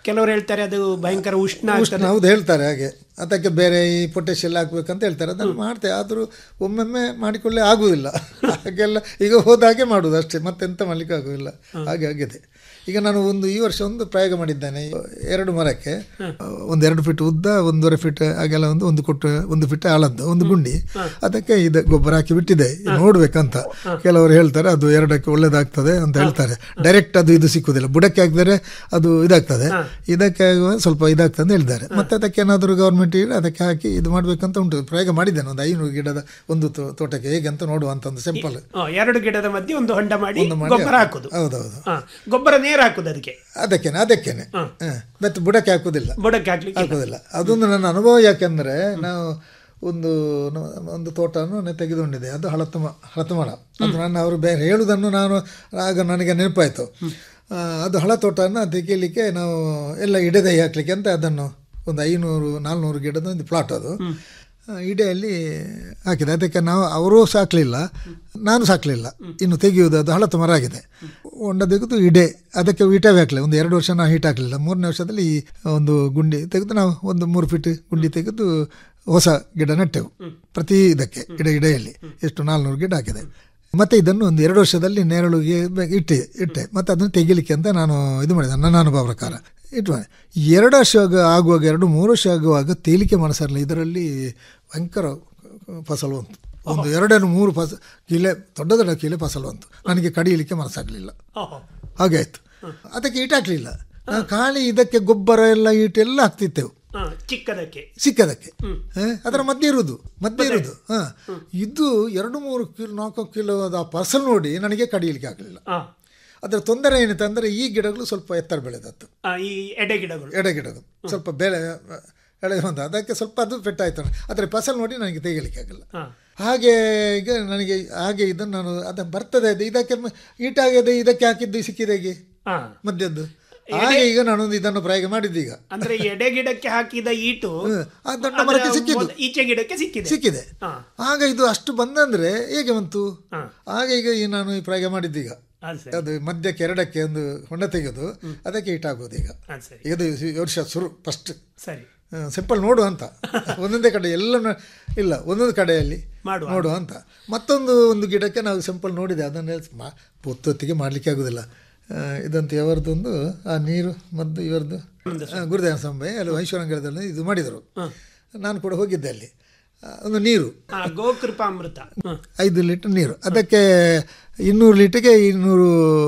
ಕೆಲವರು ಹೇಳ್ತಾರೆ ಅದು ಭಯಂಕರ ಉಷ್ಣ ಉಷ್ಣ ಆಗ್ತದೆ ಹೌದು ಹೇಳ್ತಾರೆ ಹಾಗೆ ಅದಕ್ಕೆ ಬೇರೆ ಈ ಪೊಟ್ಯಾಶ್ ಎಲ್ಲ ಹಾಕ್ಬೇಕಂತ ಹೇಳ್ತಾರೆ ಅದನ್ನು ಮಾಡ್ತೇವೆ ಆದರೂ ಒಮ್ಮೊಮ್ಮೆ ಮಾಡಿಕೊಳ್ಳೆ ಆಗುವುದಿಲ್ಲ ಹಾಗೆಲ್ಲ ಈಗ ಹೋದಾಗೆ ಮಾಡುವುದು ಅಷ್ಟೇ ಮತ್ತೆಂತ ಮಾಡ್ಲಿಕ್ಕೆ ಆಗುವುದಿಲ್ಲ ಹಾಗೆ ಆಗಿದೆ ಈಗ ನಾನು ಒಂದು ಈ ವರ್ಷ ಒಂದು ಪ್ರಯೋಗ ಮಾಡಿದ್ದೇನೆ ಎರಡು ಮರಕ್ಕೆ ಒಂದು ಎರಡು ಫೀಟ್ ಉದ್ದ ಒಂದೂವರೆ ಫೀಟ್ ಹಾಗೆಲ್ಲ ಒಂದು ಒಂದು ಕೊಟ್ಟು ಒಂದು ಫೀಟ್ ಆಳದ್ದು ಒಂದು ಗುಂಡಿ ಅದಕ್ಕೆ ಇದು ಗೊಬ್ಬರ ಹಾಕಿ ಬಿಟ್ಟಿದೆ ನೋಡ್ಬೇಕಂತ ಕೆಲವರು ಹೇಳ್ತಾರೆ ಅದು ಎರಡಕ್ಕೆ ಒಳ್ಳೇದಾಗ್ತದೆ ಅಂತ ಹೇಳ್ತಾರೆ ಡೈರೆಕ್ಟ್ ಅದು ಇದು ಸಿಕ್ಕುದಿಲ್ಲ ಬುಡಕ್ಕೆ ಹಾಕಿದರೆ ಅದು ಇದಾಗ್ತದೆ ಇದಕ್ಕೆ ಆಗುವ ಸ್ವಲ್ಪ ಇದಾಗ್ತದೆ ಅಂತ ಹೇಳಿದ್ದಾರೆ ಮತ್ತೆ ಅದಕ್ಕೆ ಏನಾದರೂ ಗೌರ್ಮೆಂಟ್ ಅದಕ್ಕೆ ಹಾಕಿ ಇದು ಮಾಡ್ಬೇಕಂತ ಉಂಟು ಪ್ರಯೋಗ ಮಾಡಿದ್ದೇನೆ ಒಂದು ಐನೂರು ಗಿಡದ ಒಂದು ತೋ- ತೋಟಕ್ಕೆ ಹೇಗೆ ಅಂತ ನೋಡುವಂತ ಒಂದು ಸಿಂಪಲ್ ಆ, ಎರಡು ಗಿಡದ ಮಧ್ಯೆ ಒಂದು ಹೊಂಡ ಮಾಡಿ ಒಂದು ಮಾಡಿ ಗೊಬ್ಬರ ಹಾಕುದು ಹೌದೌದು ಆ, ಗೊಬ್ಬರ ನೇರ ಹಾಕುದು ಅದಕ್ಕೆ ಅದಕ್ಕೇನೆ ಅದಕ್ಕೇನೆ ಹ. ಮತ್ತೆ ಬುಡಕ್ಕೆ ಹಾಕುದಿಲ್ಲ ಬುಡಕ್ಕೆ ಹಾಕ್ಲಿಕ್ಕೆ ಹಾಕುದಿಲ್ಲ ಅದೊಂದು ನನ್ನ ಅನುಭವ ಯಾಕೆಂದ್ರೆ ನಾವು ಒಂದು ನ- ಒಂದು ತೋಟವನ್ನು ನಾನು ತೆಗೆದುಕೊಂಡಿದೆ ಅದು ಹಳತಮ ಹಳತಮಳ ಅದು ನಾನು ಅವರು ಬೇರೆ ಹೇಳುವುದನ್ನು ನಾನು ಆಗ ನನಗೆ ನೆನಪಾಯಿತು ಆ, ಅದು ಹಳ ತೋಟವನ್ನು ತೆಗೀಲಿಕ್ಕೆ ನಾವು ಎಲ್ಲ ಇಡದೈ ಹಾಕ್ಲಿಕ್ಕೆ ಅಂತ ಅದನ್ನು ಒಂದು ಐನೂರು ನಾಲ್ನೂರು ಗಿಡದ ಒಂದು ಪ್ಲಾಟ್ ಅದು ಆ, ಇಡೆಯಲ್ಲಿ ಹಾಕಿದೆ ಅದಕ್ಕೆ ನಾವು ಅವರೂ ಸಾಕಲಿಲ್ಲ ನಾನು ಸಾಕಲಿಲ್ಲ ಇನ್ನು ತೆಗೆಯುವುದು ಅದು ಹಳತು ಮರ ಆಗಿದೆ ಹೊಂಡ ತೆಗೆದು ಇಡೆ ಅದಕ್ಕೆ ಇಟವೇ ಹಾಕಲಿಲ್ಲ ಒಂದು ಎರಡು ವರ್ಷ ನಾವು ಹೀಟ್ ಹಾಕಲಿಲ್ಲ ಮೂರನೇ ವರ್ಷದಲ್ಲಿ ಈ ಒಂದು ಗುಂಡಿ ತೆಗೆದು ನಾವು ಒಂದು ಮೂರು ಫೀಟ್ ಗುಂಡಿ ತೆಗೆದು ಹೊಸ ಗಿಡ ನೆಟ್ಟೆವು ಪ್ರತಿ ಇದಕ್ಕೆ ಗಿಡ ಇಡೆಯಲ್ಲಿ ಎಷ್ಟು ನಾಲ್ನೂರು ಗಿಡ ಹಾಕಿದೆ ಮತ್ತೆ ಇದನ್ನು ಒಂದು ಎರಡು ವರ್ಷದಲ್ಲಿ ನೇರಳುಗೆ ಬೆ- ಇಟ್ಟೆ ಇಟ್ಟೆ ಮತ್ತೆ ಅದನ್ನು ತೆಗಿಲಿಕ್ಕೆ ಅಂತ ನಾನು ಇದು ಮಾಡಿದೆ ನನ್ನ ಅನುಭವ ಪ್ರಕಾರ ಇಟ್ಟು ಮಾಡಿ ಎರಡು ವರ್ಷ ಆಗ- ಆಗುವಾಗ ಎರಡು ಮೂರು ವರ್ಷ ಆಗುವಾಗ ತೇಲಿಕೆ ಮನಸ್ಸರಲ್ಲ ಇದರಲ್ಲಿ ಭಯಂಕರ ಫಸಲು ಬಂತು ಒಂದು ಎರಡನ್ನು ಮೂರು ಫಸ ಕಿಲೆ ದೊಡ್ಡ ದೊಡ್ಡ ಕಿಲೆ ಫಸಲು ಬಂತು ನನಗೆ ಕಡಿಯಲಿಕ್ಕೆ ಮನಸ್ಸಾಗಲಿಲ್ಲ ಓಹೋ. ಹಾಗೆ ಆಯ್ತು ಅದಕ್ಕೆ ಈಟ್ ಹಾಕಲಿಲ್ಲ ನಾವು ಖಾಲಿ ಇದಕ್ಕೆ ಗೊಬ್ಬರ ಎಲ್ಲ ಈಟ್ ಎಲ್ಲ ಹಾಕ್ತಿದ್ದೆವು ಆ, ಚಿಕ್ಕದಕ್ಕೆ ಸಿಕ್ಕದಕ್ಕೆ ಹ? ಅದರ ಮಧ್ಯೆ ಇರುವುದು ಮಧ್ಯೆ ಇರುವುದು ಹ ಇದು ಎರಡು ಮೂರು ಕಿಲೋ ನಾಲ್ಕು ಕಿಲೋ ಆ ಫಸಲು ನೋಡಿ ನನಗೆ ಕಡಿಯಲಿಕ್ಕೆ ಆಗಲಿಲ್ಲ ಆ, ಅದರ ತೊಂದರೆ ಏನಿತ್ತು ಅಂದರೆ ಈ ಗಿಡಗಳು ಸ್ವಲ್ಪ ಎತ್ತರ ಬೆಳೆದದ್ದು ಆ, ಈ ಎಡೆ ಗಿಡಗಳು ಎಡೆ ಗಿಡಗಳು ಸ್ವಲ್ಪ ಬೆಳೆ ಎಳೆ ಬಂದ ಅದಕ್ಕೆ ಸ್ವಲ್ಪ ಅದು ಪೆಟ್ಟಾಯ್ತು ಆದರೆ ಫಸಲು ನೋಡಿ ನನಗೆ ತೆಗಿಲಿಕ್ಕೆ ಆಗಲ್ಲ ಆ, ಹಾಗೆ ಈಗ ನನಗೆ ಹಾಗೆ ಇದನ್ನು ನಾನು ಅದು ಬರ್ತದೆ ಅದು ಇದಕ್ಕೆ ಮ- ಈಟಾಗಿದೆ ಇದಕ್ಕೆ ಹಾಕಿದ್ದು ಸಿಕ್ಕಿದೆ ಹೇಗೆ ಆ. ಮಧ್ಯದ್ದು ಹಾಗೆ ಈಗ ನಾನೊಂದು ಇದನ್ನು ಪ್ರಯೋಗ ಮಾಡಿದ್ದು ಈಗ ಅಂದ್ರೆ ಎಡೆ ಗಿಡಕ್ಕೆ ಹಾಕಿದ ಈಟು ಹ್ಮ್. ಆ ದೊಡ್ಡ ಅದರ ಮರಕ್ಕೆ ಸಿಕ್ಕಿದ್ದು. ಮೊದ- ಈಚೆ ಗಿಡಕ್ಕೆ ಸಿಕ್ಕಿದೆ ಸಿಕ್ಕಿದೆ ಆ, ಆಗ ಇದು ಅಷ್ಟು ಬಂದಂದ್ರೆ ಹೇಗೆ ಬಂತು ಆ. ಆಗ ಈಗ ಈ ನಾನು ಈ ಪ್ರಯೋಗ ಮಾಡಿದ್ದೀಗ ಅದು ಸರಿ ಅದು ಮಧ್ಯಕ್ಕೆ ಎರಡಕ್ಕೆ ಒಂದು ಹೊಂಡ ತೆಗೆದು ಅದಕ್ಕೆ ಇಟ್ಟಾಗೋದು ಈಗ ಅದು ಸರಿ ಇದು ಈ ವರ್ಷ ಶುರು ಫಸ್ಟ್ ಸರಿ ಸಿಂಪಲ್ ನೋಡು ಅಂತ ಒಂದೊಂದೇ ಕಡೆ ಎಲ್ಲ ನ- ಇಲ್ಲ ಒಂದೊಂದು ಕಡೆಯಲ್ಲಿ ಮಾಡುವ. ನೋಡುವ ಅಂತ ಮತ್ತೊಂದು ಒಂದು ಗಿಡಕ್ಕೆ ನಾವು ಸಿಂಪಲ್ ನೋಡಿದೆ ಅದನ್ನೇ ಮಾ ಹೊತ್ತೊತ್ತಿಗೆ ಮಾಡಲಿಕ್ಕೆ ಆಗೋದಿಲ್ಲ ಆ, ಇದಂತ ಇವರದೊಂದು ಆ ನೀರು ಮದ್ದು ಇವರದ್ದು ಗುರುದೇವ ಸಂಬೆ ಅಲ್ಲಿ ಐಶ್ವರಂಗದಲ್ಲಿ ಇದು ಮಾಡಿದರು ನಾನು ಕೂಡ ಹೋಗಿದ್ದೆ ಅಲ್ಲಿ ಆ, ಒಂದು ನೀರು ಆ, ಗೋಕೃಪಾಮೃತ ಹ್ಮ್. ಐದು ಲೀಟರ್ ನೀರು ಅದಕ್ಕೆ ಇನ್ನೂರು ಲೀಟ್ರಿಗೆ ಇನ್ನೂರು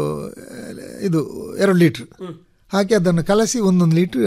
ಇದು ಎರಡು ಲೀಟ್ರ್ ಹಾಕಿ ಅದನ್ನು ಕಲಸಿ ಒಂದೊಂದು ಲೀಟ್ರ್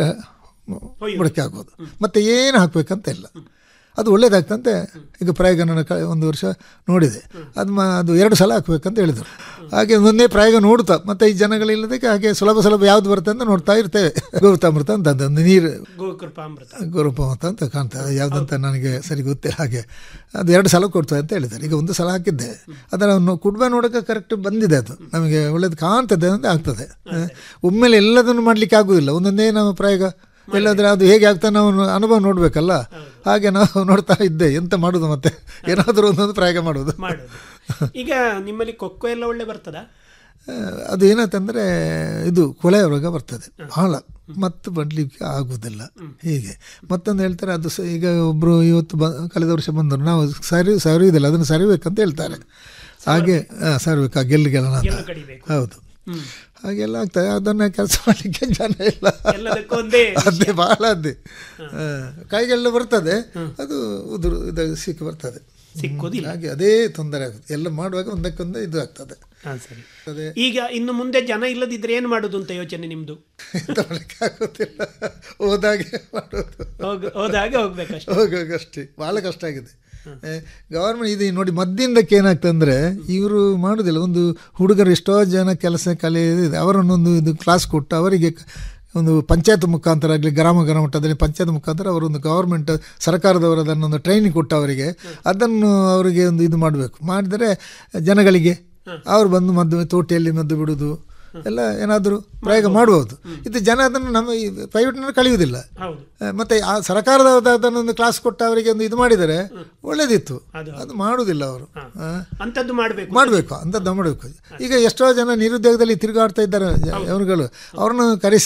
ಬುಡಕ್ಕೆ ಹಾಕೋದು ಮತ್ತೆ ಏನು ಹಾಕಬೇಕಂತ ಇಲ್ಲ ಅದು ಒಳ್ಳೇದಾಗ್ತಂತೆ ಈಗ ಪ್ರಯೋಗ ನಾನು ಕ ಒಂದು ವರ್ಷ ನೋಡಿದೆ ಅದು ಮ ಅದು ಎರಡು ಸಲ ಹಾಕ್ಬೇಕಂತ ಹೇಳಿದರು ಹಾಗೆ ಒಂದೇ ಪ್ರಯೋಗ ನೋಡ್ತಾ ಮತ್ತೆ ಈ ಜನಗಳಿಲ್ಲದಕ್ಕೆ ಹಾಗೆ ಸುಲಭ ಸುಲಭ ಯಾವ್ದು ಬರುತ್ತೆ ಅಂತ ನೋಡ್ತಾ ಇರ್ತೇವೆ ಗೌತಾಮೃತ ಅಂತ ಅದೊಂದು ನೀರು ಗೋಕೃಪಾಮೃತ ಗುರುಪಮತ ಅಂತ ಕಾಣ್ತದೆ ಯಾವುದಂತ ನನಗೆ ಸರಿ ಗೊತ್ತಿಲ್ಲ ಹಾಗೆ ಅದು ಎರಡು ಸಲ ಕೊಡ್ತದೆ ಅಂತ ಹೇಳಿದ್ದಾರೆ ಈಗ ಒಂದು ಸಲ ಹಾಕಿದ್ದೆ ಅದನ್ನು ಕುಡ್ಬ ನೋಡೋಕೆ ಕರೆಕ್ಟ್ ಬಂದಿದೆ ಅದು ನಮಗೆ ಒಳ್ಳೇದು ಕಾಣ್ತದೆ ಅಂತ ಆಗ್ತದೆ ಒಮ್ಮೆಲೆ ಎಲ್ಲದನ್ನು ಮಾಡಲಿಕ್ಕೆ ಆಗುವುದಿಲ್ಲ ಒಂದೊಂದೇ ನಾವು ಪ್ರಯೋಗ ಎಲ್ಲಾದ್ರೆ ಅದು ಹೇಗೆ ಆಗ್ತಾ ನಾವು ಅನುಭವ ನೋಡಬೇಕಲ್ಲ ಹಾಗೆ ನಾವು ನೋಡ್ತಾ ಇದ್ದೆ ಎಂತ ಮಾಡೋದು ಮತ್ತೆ ಏನಾದರೂ ಒಂದೊಂದು ಪ್ರಯೋಗ ಮಾಡೋದು ಮಾಡೋದು ಈಗ ನಿಮ್ಮಲ್ಲಿ ಕೊಕ್ಕೋ ಎಲ್ಲ ಒಳ್ಳೆ ಬರ್ತದಾ ಆ, ಅದು ಏನಾಯ್ತಂದ್ರೆ ಇದು ಕೊಳೆ ರೋಗ ಬರ್ತದೆ ಬಹಳ ಮತ್ತೆ ಬಡ್ಲಿಕ್ಕೆ ಆಗುವುದಿಲ್ಲ ಹೀಗೆ ಮತ್ತೊಂದು ಹೇಳ್ತಾರೆ ಅದು ಸ ಈಗ ಒಬ್ಬರು ಇವತ್ತು ಬ ಕಳೆದ ವರ್ಷ ಬಂದರು ನಾವು ಸರಿ ಸರಿಯುವುದಿಲ್ಲ ಅದನ್ನು ಸರಿಬೇಕಂತ ಹೇಳ್ತಾರೆ ಹಾಗೆ ಆ, ಸರಿಬೇಕು ಆ ಗೆಲ್ಲುಗೆಲ್ಲ ಗೆಲ್ಲು ಕಡಿಬೇಕು. ಹೌದು ಹಾಗೆಲ್ಲ ಆಗ್ತದೆ ಅದನ್ನ ಕೆಲಸ ಮಾಡಲಿಕ್ಕೆ ಜನ ಇಲ್ಲ ಎಲ್ಲದಕ್ಕೂ ಒಂದೇ ಅದೇ ಬಹಳ ಅದೇ ಆ, ಕೈಗೆಲ್ಲ ಬರ್ತದೆ ಅದು ಉದುರು ಇದು ಸಿಕ್ಕಿ ಬರ್ತದೆ ಸಿಕ್ಕುವುದಿಲ್ಲ ಹಾಗೆ ಅದೇ ತೊಂದರೆ ಆಗುತ್ತೆ ಎಲ್ಲ ಮಾಡುವಾಗ ಒಂದಕ್ಕೊಂದು ಇದು ಆಗ್ತದೆ ಹಾ ಸರಿ ಅದೇ ಈಗ ಇನ್ನು ಮುಂದೆ ಜನ ಇಲ್ಲದಿದ್ರೆ ಏನು ಮಾಡುದು ಅಂತ ಯೋಚನೆ ನಿಮ್ದು ತಗೊಳ್ಳಿಕ್ಕೆ ಆಗೋದಿಲ್ಲ ಹೋದಾಗೆ ಮಾಡೋದು ಹೋಗ ಹೋದಾಗ ಹೋಗ್ಬೇಕಷ್ಟೇ ಹೋಗೋಗಷ್ಟೇ ಭಾಳ ಕಷ್ಟ ಆಗಿದೆ ಗವರ್ಮೆಂಟ್ ಇದು ನೋಡಿ ಮದ್ದಿಂದಕ್ಕೆ ಏನಾಗ್ತಂದ್ರೆ ಇವರು ಮಾಡೋದಿಲ್ಲ ಒಂದು ಹುಡುಗರು ಎಷ್ಟೋ ಜನ ಕೆಲಸ ಕಲೆ ಇದೆ ಅವರನ್ನೊಂದು ಇದು ಕ್ಲಾಸ್ ಕೊಟ್ಟು ಅವರಿಗೆ ಕ- ಒಂದು ಪಂಚಾಯತ್ ಮುಖಾಂತರ ಆಗಲಿ ಗ್ರಾಮ ಗ್ರಾಮ ಮಟ್ಟದಲ್ಲಿ ಪಂಚಾಯತ್ ಮುಖಾಂತರ ಅವರೊಂದು ಗವರ್ಮೆಂಟ್ ಸರ್ಕಾರದವರು ಅದನ್ನೊಂದು ಟ್ರೈನಿಂಗ್ ಕೊಟ್ಟು ಅವರಿಗೆ ಅದನ್ನು ಅವರಿಗೆ ಒಂದು ಇದು ಮಾಡಬೇಕು ಮಾಡಿದರೆ ಜನಗಳಿಗೆ ಅವರು ಬಂದು ಮದ್ದು ತೋಟಿಯಲ್ಲಿ ಮದ್ದು ಬಿಡುವುದು ಎಲ್ಲ ಏನಾದರೂ ಪ್ರಯೋಗ ಮಾಡ್ಬೋದು ಇದು ಜನ ಅದನ್ನು ನಮ್ಮ ಪ್ರೈವೇಟ್ನಲ್ಲಿ ಕಳೆಯುವುದಿಲ್ಲ ಹೌದು ಆ, ಮತ್ತೆ ಆ ಸರ್ಕಾರದ ಅದನ್ನೊಂದು ಕ್ಲಾಸ್ ಕೊಟ್ಟು ಅವರಿಗೆ ಒಂದು ಇದು ಮಾಡಿದರೆ ಒಳ್ಳೇದಿತ್ತು ಅದು ಮಾಡುವುದಿಲ್ಲ ಅವರು ಅಂಥದ್ದು ಮಾಡಬೇಕು ಮಾಡಬೇಕು ಅಂಥದ್ದು ಮಾಡಬೇಕು ಈಗ ಎಷ್ಟೋ ಜನ ನಿರುದ್ಯೋಗದಲ್ಲಿ ತಿರುಗಾಡ್ತಾ ಇದ್ದಾರೆ ಜ- ಅವರುಗಳು ಅವ್ರನ್ನ ಕರೆಸಿ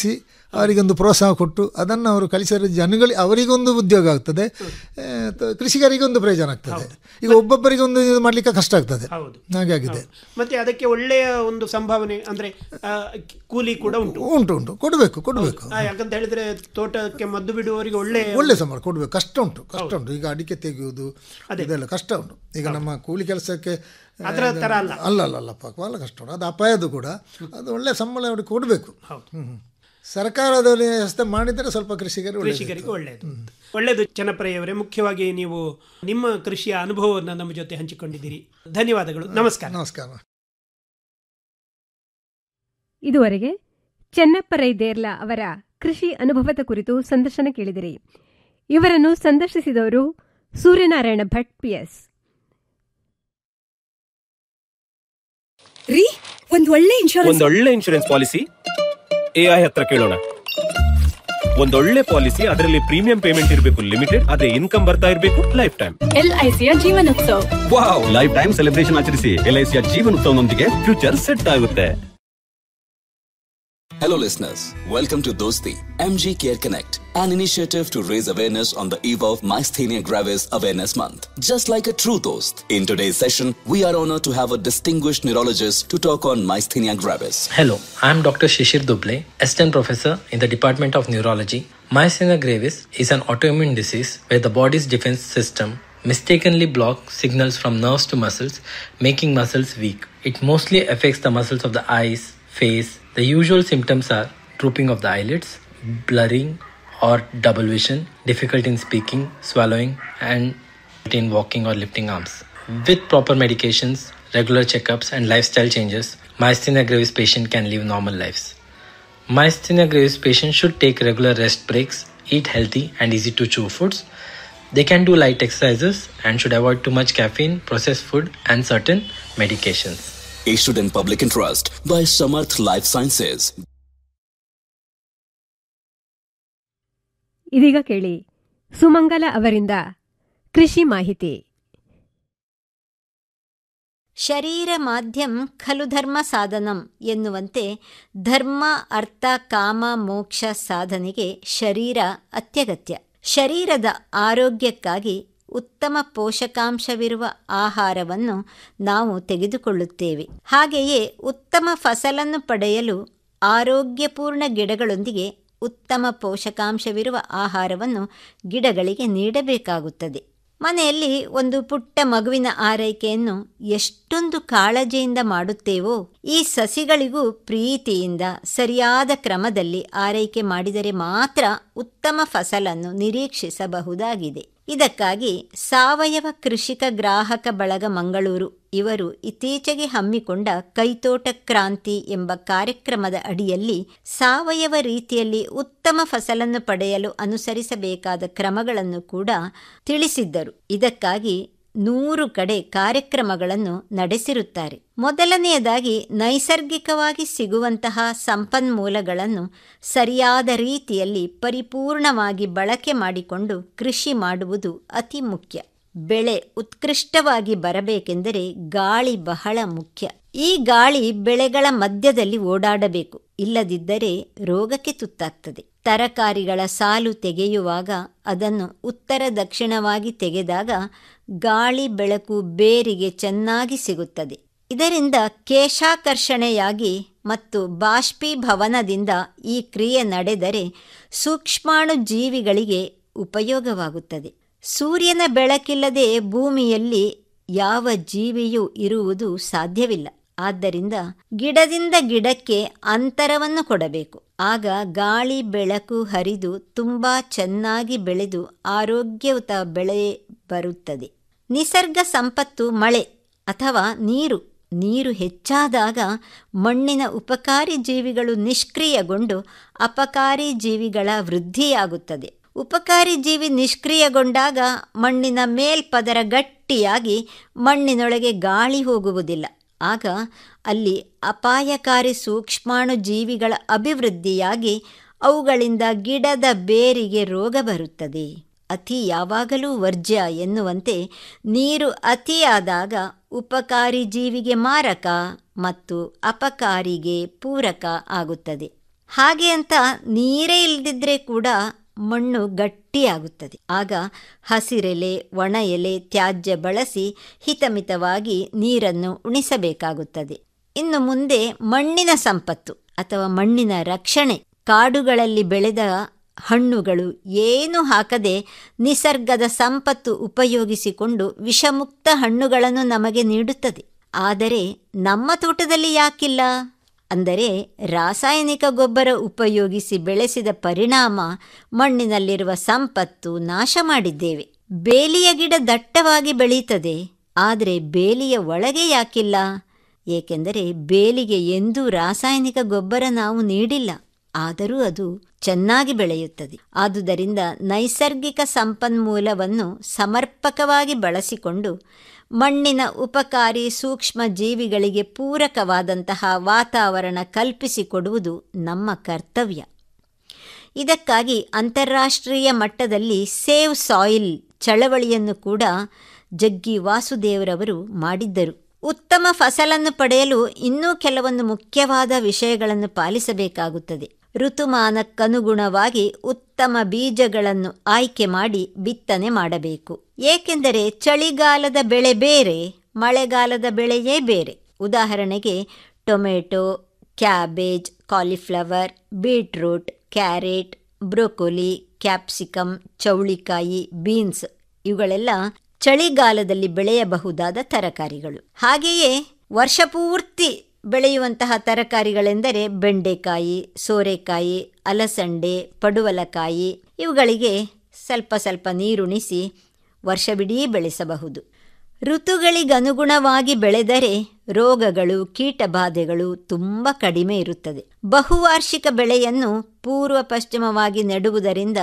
ಅವರಿಗೊಂದು ಪ್ರೋತ್ಸಾಹ ಕೊಟ್ಟು ಅದನ್ನು ಅವರು ಕಲಿಸಿದ್ರೆ ಜನಗಳಿಗೆ ಅವರಿಗೊಂದು ಉದ್ಯೋಗ ಆಗ್ತದೆ ಆ, ತ- ಕೃಷಿಕರಿಗೊಂದು ಪ್ರಯೋಜನ ಆಗ್ತದೆ ಈಗ ಒಬ್ಬೊಬ್ಬರಿಗೊಂದು ಇದು ಮಾಡಲಿಕ್ಕೆ ಕಷ್ಟ ಆಗ್ತದೆ ಹೌದು. ಹಾಗೆ ಆಗಿದೆ ಮತ್ತೆ ಅದಕ್ಕೆ ಒಳ್ಳೆಯ ಒಂದು ಸಂಭಾವನೆ ಅಂದ್ರೆ ಆ, ಕೂಲಿ ಕೂಡ ಉಂಟು ಉಂಟು ಉಂಟು ಕೊಡಬೇಕು ಕೊಡಬೇಕು ಆ, ಯಾಕಂತ ಹೇಳಿದ್ರೆ ತೋಟಕ್ಕೆ ಮದ್ದು ಬಿಡುವವರಿಗೆ ಒಳ್ಳೆ ಒಳ್ಳೆ ಸಂಬಳ ಕೊಡಬೇಕು ಕಷ್ಟ ಉಂಟು ಕಷ್ಟ ಉಂಟು ಈಗ ಅಡಿಕೆ ತೆಗೆಯುವುದು ಇದೆಲ್ಲ ಕಷ್ಟ ಉಂಟು ಈಗ ನಮ್ಮ ಕೂಲಿ ಕೆಲಸಕ್ಕೆ ಆ, ಅದರ ತರ ಅಲ್ಲ. ಅಲ್ಲ ಅಲ್ಲ ಅಲ್ಲಪ್ಪ ಭಾಳ ಕಷ್ಟ ಉಂಟು ಅದು ಅಪಾಯದು ಕೂಡ ಅದು ಒಳ್ಳೆ ಸಂಬಳ ಅವ್ರಿಗೆ ಕೊಡಬೇಕು ಸರ್ಕಾರದ ವ್ಯವಸ್ಥೆ ಮಾಡಿದರೆ ಸ್ವಲ್ಪ ಕೃಷಿಕರು ಒಳ್ಳೆಯದು. ಕೃಷಿಕರಿಗೆ ಒಳ್ಳೆಯದು ಒಳ್ಳೆಯದು ಚನ್ನಪ್ರಯ್ಯವರೇ ಮುಖ್ಯವಾಗಿ ನೀವು ನಿಮ್ಮ ಕೃಷಿಯ ಅನುಭವವನ್ನು ನಮ್ಮ ಜೊತೆ ಹಂಚಿಕೊಂಡಿದ್ದೀರಿ ಧನ್ಯವಾದಗಳು ನಮಸ್ಕಾರ ನಮಸ್ಕಾರ ಇದುವರೆಗೆ ಚೆನ್ನಪ್ಪ ರೈ ದೇರ್ಲಾ ಅವರ ಕೃಷಿ ಅನುಭವದ ಕುರಿತು ಸಂದರ್ಶನ ಕೇಳಿದಿರಿ ಇವರನ್ನು ಸಂದರ್ಶಿಸಿದವರು ಸೂರ್ಯನಾರಾಯಣ ಭಟ್ ಪಿಎಸ್ ರೀ ಒಂದ್ ಒಳ್ಳೆ ಇನ್ಶೂರೆನ್ಸ್ ಒಂದೊಳ್ಳೆ ಇನ್ಶೂರೆನ್ಸ್ ಪಾಲಿಸಿ ಎಐ ಹತ್ರ ಕೇಳೋಣ ಒಂದೊಳ್ಳೆ ಪಾಲಿಸಿ ಅದರಲ್ಲಿ ಪ್ರೀಮಿಯಂ ಪೇಮೆಂಟ್ ಇರಬೇಕು ಲಿಮಿಟೆಡ್ ಅದೇ ಇನ್ಕಮ್ ಬರ್ತಾ ಇರಬೇಕು ಲೈಫ್ ಟೈಮ್ ಎಲ್ಐಸಿಯ Jeevanotsava wow life time celebration ಆಚರಿಸಿ ಎಲ್ಐಸಿಯ ಜೀವನೋತ್ಸವನೊಂದಿಗೆ ಫ್ಯೂಚರ್ ಸೆಟ್ ಆಗುತ್ತೆ Hello, listeners. Welcome to Dosti, MG Care Connect, an initiative to raise awareness on the eve of Myasthenia Gravis Awareness Month. Just like a true Dost, in today's session, we are honored to have a distinguished neurologist to talk on Myasthenia Gravis. Hello, I am Dr. Shishir Duble, Assistant Professor in the Department of Neurology. Myasthenia gravis is an autoimmune disease where the body's defense system mistakenly blocks signals from nerves to muscles, making muscles weak. It mostly affects the muscles of the eyes, face. The usual symptoms are drooping of the eyelids, blurring or double vision, difficulty in speaking, swallowing, and in walking or lifting arms. With proper medications, regular checkups, and lifestyle changes, myasthenia gravis patient can live normal lives. Myasthenia gravis patients should take regular rest breaks, eat healthy and easy to chew foods. They can do light exercises and should avoid too much caffeine, processed food, and certain medications. Issued in public interest by Samarth Life Sciences. ಇದೀಗ ಕೇಳಿ ಸುಮಂಗಲ ಅವರಿಂದ ಕೃಷಿ ಮಾಹಿತಿ ಶರೀರ ಮಾಧ್ಯಂ ಖಲು ಧರ್ಮ ಸಾಧನಂ ಎನ್ನುವಂತೆ ಧರ್ಮ ಅರ್ಥ ಕಾಮ ಮೋಕ್ಷ ಸಾಧನೆಗೆ ಶರೀರ ಅತ್ಯಗತ್ಯ ಶರೀರದ ಆರೋಗ್ಯಕ್ಕಾಗಿ ಉತ್ತಮ ಪೋಷಕಾಂಶವಿರುವ ಆಹಾರವನ್ನು ನಾವು ತೆಗೆದುಕೊಳ್ಳುತ್ತೇವೆ ಹಾಗೆಯೇ ಉತ್ತಮ ಫಸಲನ್ನು ಪಡೆಯಲು ಆರೋಗ್ಯಪೂರ್ಣ ಗಿಡಗಳೊಂದಿಗೆ ಉತ್ತಮ ಪೋಷಕಾಂಶವಿರುವ ಆಹಾರವನ್ನು ಗಿಡಗಳಿಗೆ ನೀಡಬೇಕಾಗುತ್ತದೆ ಮನೆಯಲ್ಲಿ ಒಂದು ಪುಟ್ಟ ಮಗುವಿನ ಆರೈಕೆಯನ್ನು ಎಷ್ಟೊಂದು ಕಾಳಜಿಯಿಂದ ಮಾಡುತ್ತೇವೋ ಈ ಸಸಿಗಳಿಗೂ ಪ್ರೀತಿಯಿಂದ ಸರಿಯಾದ ಕ್ರಮದಲ್ಲಿ ಆರೈಕೆ ಮಾಡಿದರೆ ಮಾತ್ರ ಉತ್ತಮ ಫಸಲನ್ನು ನಿರೀಕ್ಷಿಸಬಹುದಾಗಿದೆ ಇದಕ್ಕಾಗಿ ಸಾವಯವ ಕೃಷಿಕ ಗ್ರಾಹಕ ಬಳಗ ಮಂಗಳೂರು ಇವರು ಇತ್ತೀಚೆಗೆ ಹಮ್ಮಿಕೊಂಡ ಕೈತೋಟ ಕ್ರಾಂತಿ ಎಂಬ ಕಾರ್ಯಕ್ರಮದ ಅಡಿಯಲ್ಲಿ ಸಾವಯವ ರೀತಿಯಲ್ಲಿ ಉತ್ತಮ ಫಸಲನ್ನು ಪಡೆಯಲು ಅನುಸರಿಸಬೇಕಾದ ಕ್ರಮಗಳನ್ನು ಕೂಡ ತಿಳಿಸಿದ್ದರು ಇದಕ್ಕಾಗಿ ನೂರು ಕಡೆ ಕಾರ್ಯಕ್ರಮಗಳನ್ನು ನಡೆಸಿರುತ್ತಾರೆ ಮೊದಲನೆಯದಾಗಿ ನೈಸರ್ಗಿಕವಾಗಿ ಸಿಗುವಂತಹ ಸಂಪನ್ಮೂಲಗಳನ್ನು ಸರಿಯಾದ ರೀತಿಯಲ್ಲಿ ಪರಿಪೂರ್ಣವಾಗಿ ಬಳಕೆ ಮಾಡಿಕೊಂಡು ಕೃಷಿ ಮಾಡುವುದು ಅತಿ ಮುಖ್ಯ ಬೆಳೆ ಉತ್ಕೃಷ್ಟವಾಗಿ ಬರಬೇಕೆಂದರೆ ಗಾಳಿ ಬಹಳ ಮುಖ್ಯ ಈ ಗಾಳಿ ಬೆಳೆಗಳ ಮಧ್ಯದಲ್ಲಿ ಓಡಾಡಬೇಕು ಇಲ್ಲದಿದ್ದರೆ ರೋಗಕ್ಕೆ ತುತ್ತಾಗ್ತದೆ ತರಕಾರಿಗಳ ಸಾಲು ತೆಗೆಯುವಾಗ ಅದನ್ನು ಉತ್ತರ ದಕ್ಷಿಣವಾಗಿ ತೆಗೆದಾಗ ಗಾಳಿ ಬೆಳಕು ಬೇರಿಗೆ ಚೆನ್ನಾಗಿ ಸಿಗುತ್ತದೆ ಇದರಿಂದ ಕೇಶಾಕರ್ಷಣೆಯಾಗಿ ಮತ್ತು ಬಾಷ್ಪೀಭವನದಿಂದ ಈ ಕ್ರಿಯೆ ನಡೆದರೆ ಸೂಕ್ಷ್ಮಾಣು ಜೀವಿಗಳಿಗೆ ಉಪಯೋಗವಾಗುತ್ತದೆ ಸೂರ್ಯನ ಬೆಳಕಿಲ್ಲದೆ ಭೂಮಿಯಲ್ಲಿ ಯಾವ ಜೀವಿಯೂ ಇರುವುದು ಸಾಧ್ಯವಿಲ್ಲ ಆದ್ದರಿಂದ ಗಿಡದಿಂದ ಗಿಡಕ್ಕೆ ಅಂತರವನ್ನು ಕೊಡಬೇಕು ಆಗ ಗಾಳಿ ಬೆಳಕು ಹರಿದು ತುಂಬಾ ಚೆನ್ನಾಗಿ ಬೆಳೆದು ಆರೋಗ್ಯಯುತ ಬೆಳೆ ಬರುತ್ತದೆ ನಿಸರ್ಗ ಸಂಪತ್ತು ಮಳೆ ಅಥವಾ ನೀರು ನೀರು ಹೆಚ್ಚಾದಾಗ ಮಣ್ಣಿನ ಉಪಕಾರಿ ಜೀವಿಗಳು ನಿಷ್ಕ್ರಿಯಗೊಂಡು ಅಪಕಾರಿ ಜೀವಿಗಳ ವೃದ್ಧಿಯಾಗುತ್ತದೆ ಉಪಕಾರಿ ಜೀವಿ ನಿಷ್ಕ್ರಿಯಗೊಂಡಾಗ ಮಣ್ಣಿನ ಮೇಲ್ಪದರ ಗಟ್ಟಿಯಾಗಿ ಮಣ್ಣಿನೊಳಗೆ ಗಾಳಿ ಹೋಗುವುದಿಲ್ಲ ಆಗ ಅಲ್ಲಿ ಅಪಾಯಕಾರಿ ಸೂಕ್ಷ್ಮಾಣು ಜೀವಿಗಳ ಅಭಿವೃದ್ಧಿಯಾಗಿ ಅವುಗಳಿಂದ ಗಿಡದ ಬೇರಿಗೆ ರೋಗ ಬರುತ್ತದೆ ಅತಿ ಯಾವಾಗಲೂ ವರ್ಜ್ಯ ಎನ್ನುವಂತೆ ನೀರು ಅತಿಯಾದಾಗ ಉಪಕಾರಿ ಜೀವಿಗೆ ಮಾರಕ ಮತ್ತು ಅಪಕಾರಿಗೆ ಪೂರಕ ಆಗುತ್ತದೆ ಹಾಗೆ ಅಂತ ನೀರೇ ಇಲ್ಲದಿದ್ದರೆ ಕೂಡ ಮಣ್ಣು ಗಟ್ಟಿಯಾಗುತ್ತದೆ ಆಗ ಹಸಿರೆಲೆ ಒಣ ಎಲೆ ತ್ಯಾಜ್ಯ ಬಳಸಿ ಹಿತಮಿತವಾಗಿ ನೀರನ್ನು ಉಣಿಸಬೇಕಾಗುತ್ತದೆ ಇನ್ನು ಮುಂದೆ ಮಣ್ಣಿನ ಸಂಪತ್ತು ಅಥವಾ ಮಣ್ಣಿನ ರಕ್ಷಣೆ ಕಾಡುಗಳಲ್ಲಿ ಬೆಳೆದ ಹಣ್ಣುಗಳು ಏನು ಹಾಕದೆ ನಿಸರ್ಗದ ಸಂಪತ್ತು ಉಪಯೋಗಿಸಿಕೊಂಡು ವಿಷಮುಕ್ತ ಹಣ್ಣುಗಳನ್ನು ನಮಗೆ ನೀಡುತ್ತದೆ ಆದರೆ ನಮ್ಮ ತೋಟದಲ್ಲಿ ಯಾಕಿಲ್ಲ ಅಂದರೆ ರಾಸಾಯನಿಕ ಗೊಬ್ಬರ ಉಪಯೋಗಿಸಿ ಬೆಳೆಸಿದ ಪರಿಣಾಮ ಮಣ್ಣಿನಲ್ಲಿರುವ ಸಂಪತ್ತು ನಾಶ ಮಾಡಿದ್ದೇವೆ ಬೇಲಿಯ ಗಿಡ ದಟ್ಟವಾಗಿ ಬೆಳೀತದೆ ಆದರೆ ಬೇಲಿಯ ಒಳಗೆ ಯಾಕಿಲ್ಲ ಏಕೆಂದರೆ ಬೇಲಿಗೆ ಎಂದೂ ರಾಸಾಯನಿಕ ಗೊಬ್ಬರ ನಾವು ನೀಡಿಲ್ಲ ಆದರೂ ಅದು ಚೆನ್ನಾಗಿ ಬೆಳೆಯುತ್ತದೆ ಆದುದರಿಂದ ನೈಸರ್ಗಿಕ ಸಂಪನ್ಮೂಲವನ್ನು ಸಮರ್ಪಕವಾಗಿ ಬಳಸಿಕೊಂಡು ಮಣ್ಣಿನ ಉಪಕಾರಿ ಸೂಕ್ಷ್ಮ ಜೀವಿಗಳಿಗೆ ಪೂರಕವಾದಂತಹ ವಾತಾವರಣ ಕಲ್ಪಿಸಿಕೊಡುವುದು ನಮ್ಮ ಕರ್ತವ್ಯ ಇದಕ್ಕಾಗಿ ಅಂತಾರಾಷ್ಟ್ರೀಯ ಮಟ್ಟದಲ್ಲಿ ಸೇವ್ ಸಾಯಿಲ್ ಚಳವಳಿಯನ್ನು ಕೂಡ ಜಗ್ಗಿ ವಾಸುದೇವರವರು ಮಾಡಿದ್ದರು ಉತ್ತಮ ಫಸಲನ್ನು ಪಡೆಯಲು ಇನ್ನೂ ಕೆಲವೊಂದು ಮುಖ್ಯವಾದ ವಿಷಯಗಳನ್ನು ಪಾಲಿಸಬೇಕಾಗುತ್ತದೆ ಋತುಮಾನಕ್ಕನುಗುಣವಾಗಿ ಉತ್ತಮ ಬೀಜಗಳನ್ನು ಆಯ್ಕೆ ಮಾಡಿ ಬಿತ್ತನೆ ಮಾಡಬೇಕು ಏಕೆಂದರೆ ಚಳಿಗಾಲದ ಬೆಳೆ ಬೇರೆ ಮಳೆಗಾಲದ ಬೆಳೆಯೇ ಬೇರೆ ಉದಾಹರಣೆಗೆ tomato cabbage cauliflower beetroot carrot broccoli capsicum ಚೌಳಿಕಾಯಿ ಬೀನ್ಸ್ ಇವುಗಳೆಲ್ಲ ಚಳಿಗಾಲದಲ್ಲಿ ಬೆಳೆಯಬಹುದಾದ ತರಕಾರಿಗಳು ಹಾಗೆಯೇ ವರ್ಷಪೂರ್ತಿ ಬೆಳೆಯುವಂತಹ ತರಕಾರಿಗಳೆಂದರೆ ಬೆಂಡೆಕಾಯಿ ಸೋರೆಕಾಯಿ ಅಲಸಂಡೆ ಪಡುವಲಕಾಯಿ ಇವುಗಳಿಗೆ ಸ್ವಲ್ಪ ಸ್ವಲ್ಪ ನೀರುಣಿಸಿ ವರ್ಷವಿಡೀ ಬೆಳೆಸಬಹುದು ಋತುಗಳಿಗನುಗುಣವಾಗಿ ಬೆಳೆದರೆ ರೋಗಗಳು ಕೀಟಬಾಧೆಗಳು ತುಂಬ ಕಡಿಮೆ ಇರುತ್ತದೆ ಬಹುವಾರ್ಷಿಕ ಬೆಳೆಯನ್ನು ಪೂರ್ವ ಪಶ್ಚಿಮವಾಗಿ ನೆಡುವುದರಿಂದ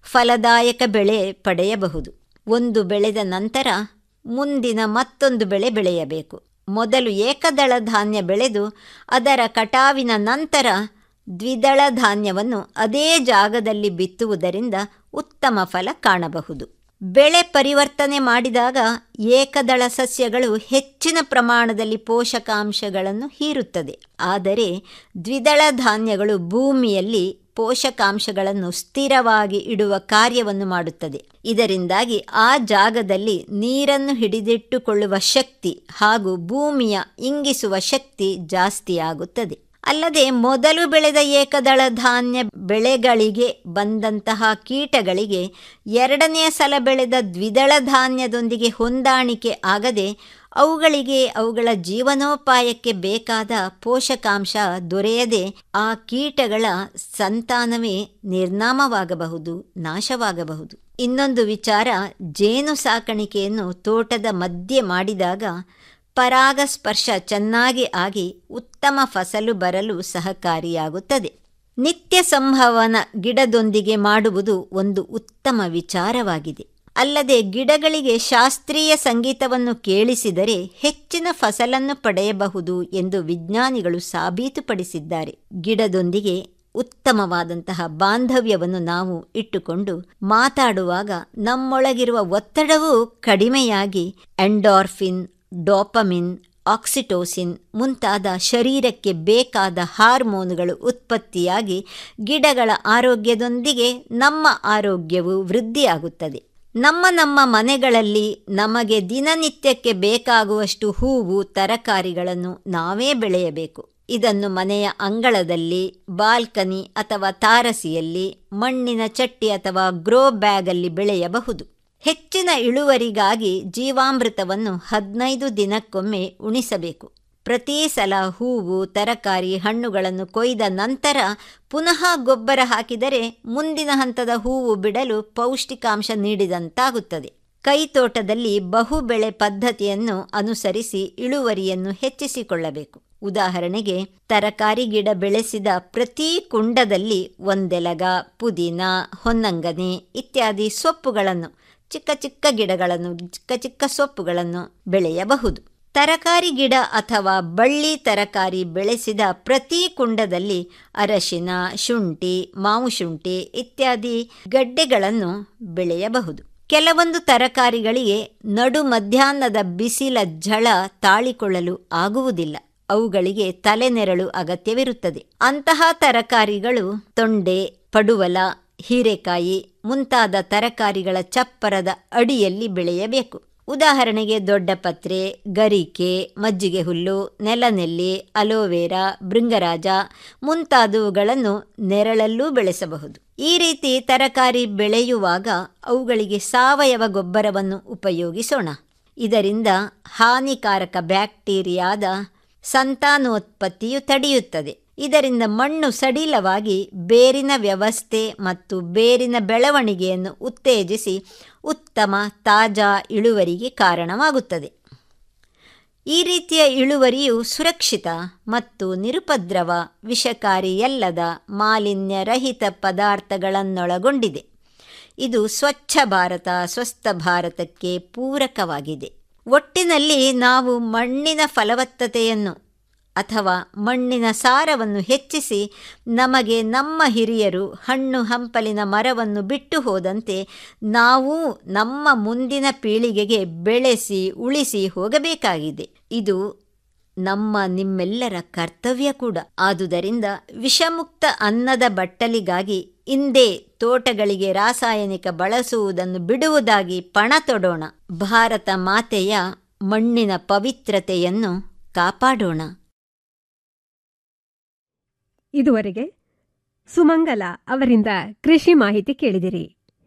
ಫಲದಾಯಕ ಬೆಳೆ ಪಡೆಯಬಹುದು ಒಂದು ಬೆಳೆದ ನಂತರ ಮುಂದಿನ ಮತ್ತೊಂದು ಬೆಳೆ ಬೆಳೆಯಬೇಕು ಮೊದಲು ಏಕದಳ ಧಾನ್ಯ ಬೆಳೆದು ಅದರ ಕಟಾವಿನ ನಂತರ ದ್ವಿದಳ ಧಾನ್ಯವನ್ನು ಅದೇ ಜಾಗದಲ್ಲಿ ಬಿತ್ತುವುದರಿಂದ ಉತ್ತಮ ಫಲ ಕಾಣಬಹುದು ಬೆಳೆ ಪರಿವರ್ತನೆ ಮಾಡಿದಾಗ ಏಕದಳ ಸಸ್ಯಗಳು ಹೆಚ್ಚಿನ ಪ್ರಮಾಣದಲ್ಲಿ ಪೋಷಕಾಂಶಗಳನ್ನು ಹೀರುತ್ತದೆ ಆದರೆ ದ್ವಿದಳ ಧಾನ್ಯಗಳು ಭೂಮಿಯಲ್ಲಿ ಪೋಷಕಾಂಶಗಳನ್ನು ಸ್ಥಿರವಾಗಿ ಇಡುವ ಕಾರ್ಯವನ್ನು ಮಾಡುತ್ತದೆ ಇದರಿಂದಾಗಿ ಆ ಜಾಗದಲ್ಲಿ ನೀರನ್ನು ಹಿಡಿದಿಟ್ಟುಕೊಳ್ಳುವ ಶಕ್ತಿ ಹಾಗೂ ಭೂಮಿಯ ಇಂಗಿಸುವ ಶಕ್ತಿ ಜಾಸ್ತಿಯಾಗುತ್ತದೆ ಅಲ್ಲದೆ ಮೊದಲು ಬೆಳೆದ ಏಕದಳ ಧಾನ್ಯ ಬೆಳೆಗಳಿಗೆ ಬಂದಂತಹ ಕೀಟಗಳಿಗೆ ಎರಡನೆಯ ಸಲ ಬೆಳೆದ ದ್ವಿದಳ ಧಾನ್ಯದೊಂದಿಗೆ ಹೊಂದಾಣಿಕೆ ಆಗದೆ ಅವುಗಳಿಗೆ ಅವುಗಳ ಜೀವನೋಪಾಯಕ್ಕೆ ಬೇಕಾದ ಪೋಷಕಾಂಶ ದೊರೆಯದೆ ಆ ಕೀಟಗಳ ಸಂತಾನವೇ ನಿರ್ನಾಮವಾಗಬಹುದು ನಾಶವಾಗಬಹುದು ಇನ್ನೊಂದು ವಿಚಾರ ಜೇನು ಸಾಕಾಣಿಕೆಯನ್ನು ತೋಟದ ಮಧ್ಯೆ ಮಾಡಿದಾಗ ಪರಾಗಸ್ಪರ್ಶ ಚೆನ್ನಾಗಿ ಆಗಿ ಉತ್ತಮ ಫಸಲು ಬರಲು ಸಹಕಾರಿಯಾಗುತ್ತದೆ ನಿತ್ಯ ಸಂಭವನ ಗಿಡದೊಂದಿಗೆ ಮಾಡುವುದು ಒಂದು ಉತ್ತಮ ವಿಚಾರವಾಗಿದೆ ಅಲ್ಲದೆ ಗಿಡಗಳಿಗೆ ಶಾಸ್ತ್ರೀಯ ಸಂಗೀತವನ್ನು ಕೇಳಿಸಿದರೆ ಹೆಚ್ಚಿನ ಫಸಲನ್ನು ಪಡೆಯಬಹುದು ಎಂದು ವಿಜ್ಞಾನಿಗಳು ಸಾಬೀತುಪಡಿಸಿದ್ದಾರೆ ಗಿಡದೊಂದಿಗೆ ಉತ್ತಮವಾದಂತಹ ಬಾಂಧವ್ಯವನ್ನು ನಾವು ಇಟ್ಟುಕೊಂಡು ಮಾತಾಡುವಾಗ ನಮ್ಮೊಳಗಿರುವ ಒತ್ತಡವೂ ಕಡಿಮೆಯಾಗಿ ಎಂಡಾರ್ಫಿನ್ ಡೋಪಮಿನ್ ಆಕ್ಸಿಟೋಸಿನ್ ಮುಂತಾದ ಶರೀರಕ್ಕೆ ಬೇಕಾದ ಹಾರ್ಮೋನುಗಳು ಉತ್ಪತ್ತಿಯಾಗಿ ಗಿಡಗಳ ಆರೋಗ್ಯದೊಂದಿಗೆ ನಮ್ಮ ಆರೋಗ್ಯವು ವೃದ್ಧಿಯಾಗುತ್ತದೆ ನಮ್ಮ ನಮ್ಮ ಮನೆಗಳಲ್ಲಿ ನಮಗೆ ದಿನನಿತ್ಯಕ್ಕೆ ಬೇಕಾಗುವಷ್ಟು ಹೂವು ತರಕಾರಿಗಳನ್ನು ನಾವೇ ಬೆಳೆಯಬೇಕು ಇದನ್ನು ಮನೆಯ ಅಂಗಳದಲ್ಲಿ ಬಾಲ್ಕನಿ ಅಥವಾ ತಾರಸಿಯಲ್ಲಿ ಮಣ್ಣಿನ ಚಟ್ಟಿ ಅಥವಾ ಗ್ರೋ ಬ್ಯಾಗಲ್ಲಿ ಬೆಳೆಯಬಹುದು ಹೆಚ್ಚಿನ ಇಳುವರಿಗಾಗಿ ಜೀವಾಮೃತವನ್ನು ಹದಿನೈದು ದಿನಕ್ಕೊಮ್ಮೆ ಉಣಿಸಬೇಕು ಪ್ರತಿ ಸಲ ಹೂವು ತರಕಾರಿ ಹಣ್ಣುಗಳನ್ನು ಕೊಯ್ದ ನಂತರ ಪುನಃ ಗೊಬ್ಬರ ಹಾಕಿದರೆ ಮುಂದಿನ ಹಂತದ ಹೂವು ಬಿಡಲು ಪೌಷ್ಟಿಕಾಂಶ ನೀಡಿದಂತಾಗುತ್ತದೆ ಕೈತೋಟದಲ್ಲಿ ಬಹುಬೆಳೆ ಪದ್ಧತಿಯನ್ನು ಅನುಸರಿಸಿ ಇಳುವರಿಯನ್ನು ಹೆಚ್ಚಿಸಿಕೊಳ್ಳಬೇಕು ಉದಾಹರಣೆಗೆ ತರಕಾರಿ ಗಿಡ ಬೆಳೆಸಿದ ಪ್ರತಿ ಕುಂಡದಲ್ಲಿ ಒಂದೆಲಗ ಪುದೀನ ಹೊನ್ನಂಗನೆ ಇತ್ಯಾದಿ ಸೊಪ್ಪುಗಳನ್ನು ಚಿಕ್ಕ ಚಿಕ್ಕ ಗಿಡಗಳನ್ನು ಚಿಕ್ಕ ಚಿಕ್ಕ ಸೊಪ್ಪುಗಳನ್ನು ಬೆಳೆಯಬಹುದು ತರಕಾರಿ ಗಿಡ ಅಥವಾ ಬಳ್ಳಿ ತರಕಾರಿ ಬೆಳೆಸಿದ ಪ್ರತಿ ಕುಂಡದಲ್ಲಿ ಅರಶಿನ ಶುಂಠಿ ಮಾವು ಶುಂಠಿ ಇತ್ಯಾದಿ ಗಡ್ಡೆಗಳನ್ನು ಬೆಳೆಯಬಹುದು ಕೆಲವೊಂದು ತರಕಾರಿಗಳಿಗೆ ನಡು ಮಧ್ಯಾಹ್ನದ ಬಿಸಿಲ ಝಳ ತಾಳಿಕೊಳ್ಳಲು ಆಗುವುದಿಲ್ಲ ಅವುಗಳಿಗೆ ತಲೆನೆರಳು ಅಗತ್ಯವಿರುತ್ತದೆ ಅಂತಹ ತರಕಾರಿಗಳು ತೊಂಡೆ ಪಡುವಲ ಹೀರೆಕಾಯಿ ಮುಂತಾದ ತರಕಾರಿಗಳ ಚಪ್ಪರದ ಅಡಿಯಲ್ಲಿ ಬೆಳೆಯಬೇಕು ಉದಾಹರಣೆಗೆ ದೊಡ್ಡ ಪತ್ರೆ ಗರಿಕೆ ಮಜ್ಜಿಗೆ ಹುಲ್ಲು ನೆಲನೆಲ್ಲಿ ಅಲೋವೆರಾ ಭೃಂಗರಾಜ ಮುಂತಾದವುಗಳನ್ನು ನೆರಳಲ್ಲೂ ಬೆಳೆಸಬಹುದು ಈ ರೀತಿ ತರಕಾರಿ ಬೆಳೆಯುವಾಗ ಅವುಗಳಿಗೆ ಸಾವಯವ ಗೊಬ್ಬರವನ್ನು ಉಪಯೋಗಿಸೋಣ ಇದರಿಂದ ಹಾನಿಕಾರಕ ಬ್ಯಾಕ್ಟೀರಿಯಾದ ಸಂತಾನೋತ್ಪತ್ತಿಯು ತಡೆಯುತ್ತದೆ ಇದರಿಂದ ಮಣ್ಣು ಸಡಿಲವಾಗಿ ಬೇರಿನ ವ್ಯವಸ್ಥೆ ಮತ್ತು ಬೇರಿನ ಬೆಳವಣಿಗೆಯನ್ನು ಉತ್ತೇಜಿಸಿ ಉತ್ತಮ ತಾಜಾ ಇಳುವರಿಗೆ ಕಾರಣವಾಗುತ್ತದೆ ಈ ರೀತಿಯ ಇಳುವರಿಯು ಸುರಕ್ಷಿತ ಮತ್ತು ನಿರುಪದ್ರವ ವಿಷಕಾರಿಯಲ್ಲದ ಮಾಲಿನ್ಯರಹಿತ ಪದಾರ್ಥಗಳನ್ನೊಳಗೊಂಡಿದೆ ಇದು ಸ್ವಚ್ಛ ಭಾರತ ಸ್ವಸ್ಥ ಭಾರತಕ್ಕೆ ಪೂರಕವಾಗಿದೆ ಒಟ್ಟಿನಲ್ಲಿ ನಾವು ಮಣ್ಣಿನ ಫಲವತ್ತತೆಯನ್ನು ಅಥವಾ ಮಣ್ಣಿನ ಸಾರವನ್ನು ಹೆಚ್ಚಿಸಿ ನಮಗೆ ನಮ್ಮ ಹಿರಿಯರು ಹಣ್ಣು ಹಂಪಲಿನ ಮರವನ್ನು ಬಿಟ್ಟು ಹೋದಂತೆ ನಾವು ನಮ್ಮ ಮುಂದಿನ ಪೀಳಿಗೆಗೆ ಬೆಳೆಸಿ ಉಳಿಸಿ ಹೋಗಬೇಕಾಗಿದೆ ಇದು ನಮ್ಮ ನಿಮ್ಮೆಲ್ಲರ ಕರ್ತವ್ಯ ಕೂಡ ಆದುದರಿಂದ ವಿಷಮುಕ್ತ ಅನ್ನದ ಬಟ್ಟಲಿಗಾಗಿ ಇಂದೇ ತೋಟಗಳಿಗೆ ರಾಸಾಯನಿಕ ಬಳಸುವುದನ್ನು ಬಿಡುವುದಾಗಿ ಪಣ ತೊಡೋಣ ಭಾರತ ಮಾತೆಯ ಮಣ್ಣಿನ ಪವಿತ್ರತೆಯನ್ನು ಕಾಪಾಡೋಣ ಇದುವರೆಗೆ ಸುಮಂಗಲ ಅವರಿಂದ ಕೃಷಿ ಮಾಹಿತಿ ಕೇಳಿದಿರಿ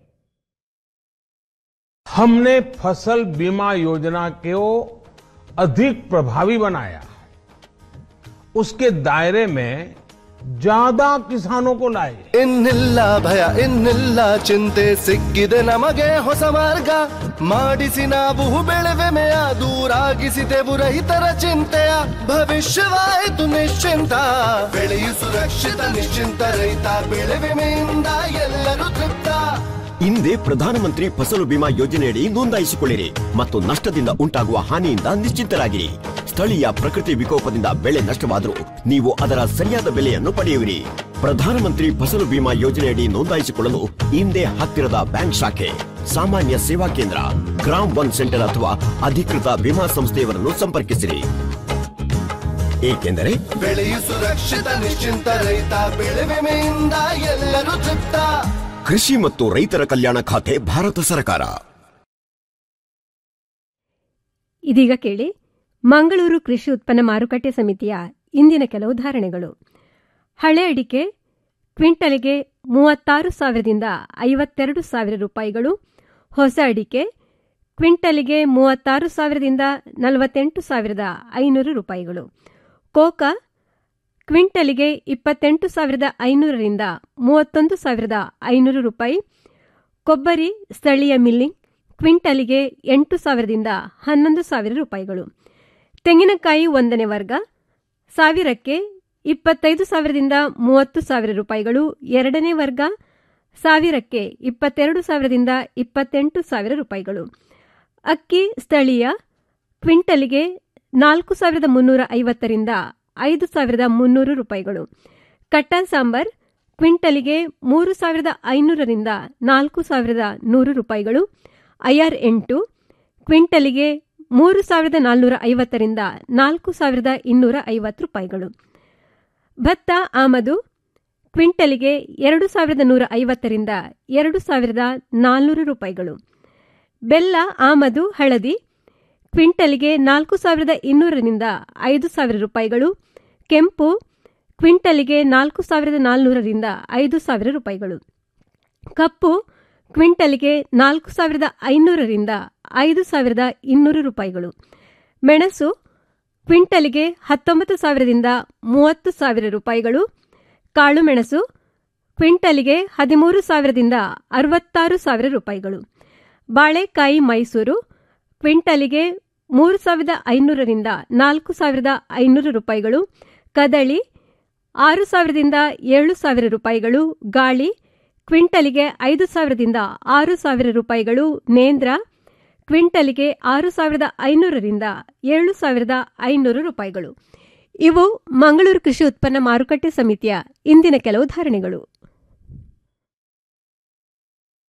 हमने फसल बीमा योजना को अधिक प्रभावी बनाया उसके दायरे में ज्यादा किसानों को लाए ಇನ್ನಿಲ್ಲ ಭಯ ಇನ್ನಿಲ್ಲ ಚಿಂತೆ ಸಿಕ್ಕಿದೆ ನಮಗೆ ಹೊಸ ಮಾರ್ಗ ಮಾಡಿಸಿ ನಾವು ಬೆಳೆವೆಮೆಯ ದೂರಾಗಿಸಿದೆವು ರೈತರ ಚಿಂತೆಯ ಭವಿಷ್ಯವಾಯಿತು ನಿಶ್ಚಿಂತ ಬೆಳೆಯು ಸುರಕ್ಷಿತ ನಿಶ್ಚಿಂತ ರೈತ ಬೆಳೆ ವಿಮೆಯಿಂದ ಎಲ್ಲರೂ ತೃಪ್ತ ಹಿಂದೆ ಪ್ರಧಾನಮಂತ್ರಿ ಫಸಲು ಬಿಮಾ ಯೋಜನೆಯಡಿ ನೋಂದಾಯಿಸಿಕೊಳ್ಳಿರಿ ಮತ್ತು ನಷ್ಟದಿಂದ ಉಂಟಾಗುವ ಹಾನಿಯಿಂದ ನಿಶ್ಚಿಂತರಾಗಿರಿ ಸ್ಥಳೀಯ ಪ್ರಕೃತಿ ವಿಕೋಪದಿಂದ ಬೆಳೆ ನಷ್ಟವಾದರೂ ನೀವು ಅದರ ಸರಿಯಾದ ಬೆಲೆಯನ್ನು ಪಡೆಯುವಿರಿ ಪ್ರಧಾನಮಂತ್ರಿ ಫಸಲು ಬಿಮಾ ಯೋಜನೆಯಡಿ ನೋಂದಾಯಿಸಿಕೊಳ್ಳಲು ಹಿಂದೆ ಹತ್ತಿರದ ಬ್ಯಾಂಕ್ ಶಾಖೆ ಸಾಮಾನ್ಯ ಸೇವಾ ಕೇಂದ್ರ ಗ್ರಾಮ್ ಒನ್ ಸೆಂಟರ್ ಅಥವಾ ಅಧಿಕೃತ ವಿಮಾ ಸಂಸ್ಥೆಯವರನ್ನು ಸಂಪರ್ಕಿಸಿರಿ ಏಕೆಂದರೆ ಬೆಳೆಯು ಸುರಕ್ಷಿತ ನಿಶ್ಚಿಂತ ರೈತ ಬೆಳೆ ವಿಮೆಯಿಂದ ಎಲ್ಲರೂ ತೃಪ್ತ ಕೃಷಿ ಮತ್ತು ರೈತರ ಕಲ್ಯಾಣ ಖಾತೆ ಭಾರತ ಸರ್ಕಾರ ಇದೀಗ ಕೇಳಿ ಮಂಗಳೂರು ಕೃಷಿ ಉತ್ಪನ್ನ ಮಾರುಕಟ್ಟೆ ಸಮಿತಿಯ ಇಂದಿನ ಕೆಲವು ಧಾರಣೆಗಳು ಹಳೆ ಅಡಿಕೆ ಕ್ವಿಂಟಲಿಗೆ ಮೂವತ್ತಾರು ಸಾವಿರದಿಂದ ಐವತ್ತೆರಡು ಸಾವಿರ ರೂಪಾಯಿಗಳು ಹೊಸ ಅಡಿಕೆ ಕ್ವಿಂಟಲಿಗೆ ಮೂವತ್ತಾರು ಸಾವಿರದಿಂದ ನಲವತ್ತೆಂಟು ಸಾವಿರದ ಐನೂರು ರೂಪಾಯಿಗಳು ಕೋಕಾ ಕ್ವಿಂಟಲಿಗೆ ಇಪ್ಪತ್ತೆಂಟು ಸಾವಿರದ ಐನೂರರಿಂದ ಮೂವತ್ತೊಂದು ಸಾವಿರದ ಐನೂರು ರೂಪಾಯಿ ಕೊಬ್ಬರಿ ಸ್ಥಳೀಯ ಮಿಲ್ಲಿಂಗ್ ಕ್ವಿಂಟಲಿಗೆ ಎಂಟು ಸಾವಿರದಿಂದ ಹನ್ನೊಂದು ಸಾವಿರ ರೂಪಾಯಿಗಳು ತೆಂಗಿನಕಾಯಿ ಒಂದನೇ ವರ್ಗ ಸಾವಿರಕ್ಕೆ ಇಪ್ಪತ್ತೈದು ಸಾವಿರದಿಂದ ಮೂವತ್ತು ಸಾವಿರ ರೂಪಾಯಿಗಳು ಎರಡನೇ ವರ್ಗ ಸಾವಿರಕ್ಕೆ ಇಪ್ಪತ್ತೆರಡು ಸಾವಿರದಿಂದ ಇಪ್ಪತ್ತೆಂಟು ಸಾವಿರ ರೂಪಾಯಿಗಳು ಅಕ್ಕಿ ಸ್ಥಳೀಯ ಕ್ವಿಂಟಲಿಗೆ ನಾಲ್ಕು ಸಾವಿರದ ಮುನ್ನೂರ ಐವತ್ತರಿಂದ ಐದು ಸಾವಿರದ ಮುನ್ನೂರು ರೂಪಾಯಿಗಳು ಕಟ್ಟ ಸಾಂಬಾರ್ ಕ್ವಿಂಟಲಿಗೆ ಮೂರು ಸಾವಿರದ ಐನೂರರಿಂದ ನಾಲ್ಕು ಸಾವಿರದ ನೂರು ರೂಪಾಯಿಗಳು ಐಆರ್ ಎಂಟು ಕ್ವಿಂಟಲಿಗೆ ಮೂರು ಸಾವಿರದ ನಾಲ್ನೂರ ಐವತ್ತರಿಂದ ನಾಲ್ಕು ಸಾವಿರದ ಇನ್ನೂರ ಐವತ್ತು ರೂಪಾಯಿಗಳು ಭತ್ತ ಆಮದು ಕ್ವಿಂಟಲಿಗೆ ಎರಡು ಸಾವಿರದ ನೂರ ಐವತ್ತರಿಂದ ಎರಡು ಸಾವಿರದ ನಾಲ್ನೂರು ರೂಪಾಯಿಗಳು ಬೆಲ್ಲ ಆಮದು ಹಳದಿ ಕ್ವಿಂಟಲಿಗೆ ನಾಲ್ಕು ಸಾವಿರದ ಇನ್ನೂರರಿಂದ ಐದು ಸಾವಿರ ರೂಪಾಯಿಗಳು ಕೆಂಪು ಕ್ವಿಂಟಲಿಗೆ ನಾಲ್ಕು ಸಾವಿರದ ನಾಲ್ನೂರರಿಂದ ಐದು ಸಾವಿರ ರೂಪಾಯಿಗಳು ಕಪ್ಪು ಕ್ವಿಂಟಲಿಗೆ ನಾಲ್ಕು ಸಾವಿರದ ಐನೂರರಿಂದ ಐದು ಸಾವಿರದ ಇನ್ನೂರು ರೂಪಾಯಿಗಳು ಮೆಣಸು ಕ್ವಿಂಟಲಿಗೆ ಹತ್ತೊಂಬತ್ತು ಸಾವಿರದಿಂದ ಮೂವತ್ತು ಸಾವಿರ ರೂಪಾಯಿಗಳು ಕಾಳುಮೆಣಸು ಕ್ವಿಂಟಲಿಗೆ ಹದಿಮೂರು ಸಾವಿರದಿಂದ ಅರವತ್ತಾರು ಸಾವಿರ ರೂಪಾಯಿಗಳು ಬಾಳೆಕಾಯಿ ಮೈಸೂರು ಕ್ವಿಂಟಲಿಗೆ ಮೂರು ಸಾವಿರದ ಐನೂರರಿಂದ ನಾಲ್ಕು ಸಾವಿರದ ಐನೂರು ರೂಪಾಯಿಗಳು ಕದಳಿ ಆರು ಸಾವಿರದಿಂದ ಏಳು ಸಾವಿರ ರೂಪಾಯಿಗಳು ಗಾಳಿ ಕ್ವಿಂಟಲಿಗೆ ಐದು ಸಾವಿರದಿಂದ ಆರು ಸಾವಿರ ರೂಪಾಯಿಗಳು ನೇಂದ್ರ ಕ್ವಿಂಟಲಿಗೆ ಆರು ಸಾವಿರದ ಐನೂರರಿಂದ ಏಳು ಸಾವಿರದ ಐನೂರು ರೂಪಾಯಿಗಳು ಇವು ಮಂಗಳೂರು ಕೃಷಿ ಉತ್ಪನ್ನ ಮಾರುಕಟ್ಟೆ ಸಮಿತಿಯ ಇಂದಿನ ಕೆಲವು ಧಾರಣೆಗಳು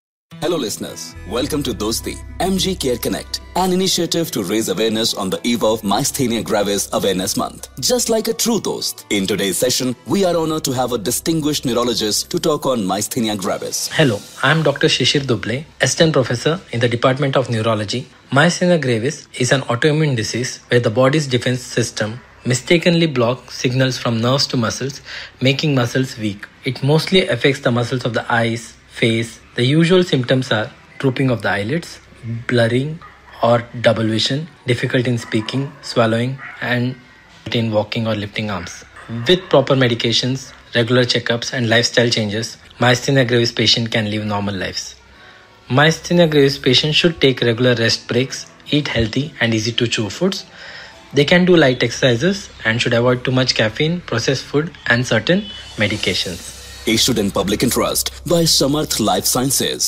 Hello, listeners. Welcome to Dosti, MG Care Connect, an initiative to raise awareness on the eve of Myasthenia Gravis Awareness Month. Just like a true Dost, in today's session, we are honored to have a distinguished neurologist to talk on Myasthenia Gravis. Hello, I am Dr. Shishir Duble, Assistant Professor in the Department of Neurology. Myasthenia gravis is an autoimmune disease where the body's defense system mistakenly blocks signals from nerves to muscles, making muscles weak. It mostly affects the muscles of the eyes, face. The usual symptoms are drooping of the eyelids, blurring or double vision, difficulty in speaking, swallowing, and in walking or lifting arms. With proper medications, regular checkups, and lifestyle changes, myasthenia gravis patient can live normal lives. Myasthenia gravis patients should take regular rest breaks, eat healthy and easy to chew foods. They can do light exercises and should avoid too much caffeine, processed food, and certain medications. Issued in public interest by Samarth Life Sciences.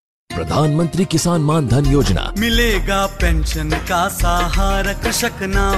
प्रधानमंत्री किसान मान धन योजना मिलेगा pension का सहारा कृषक ना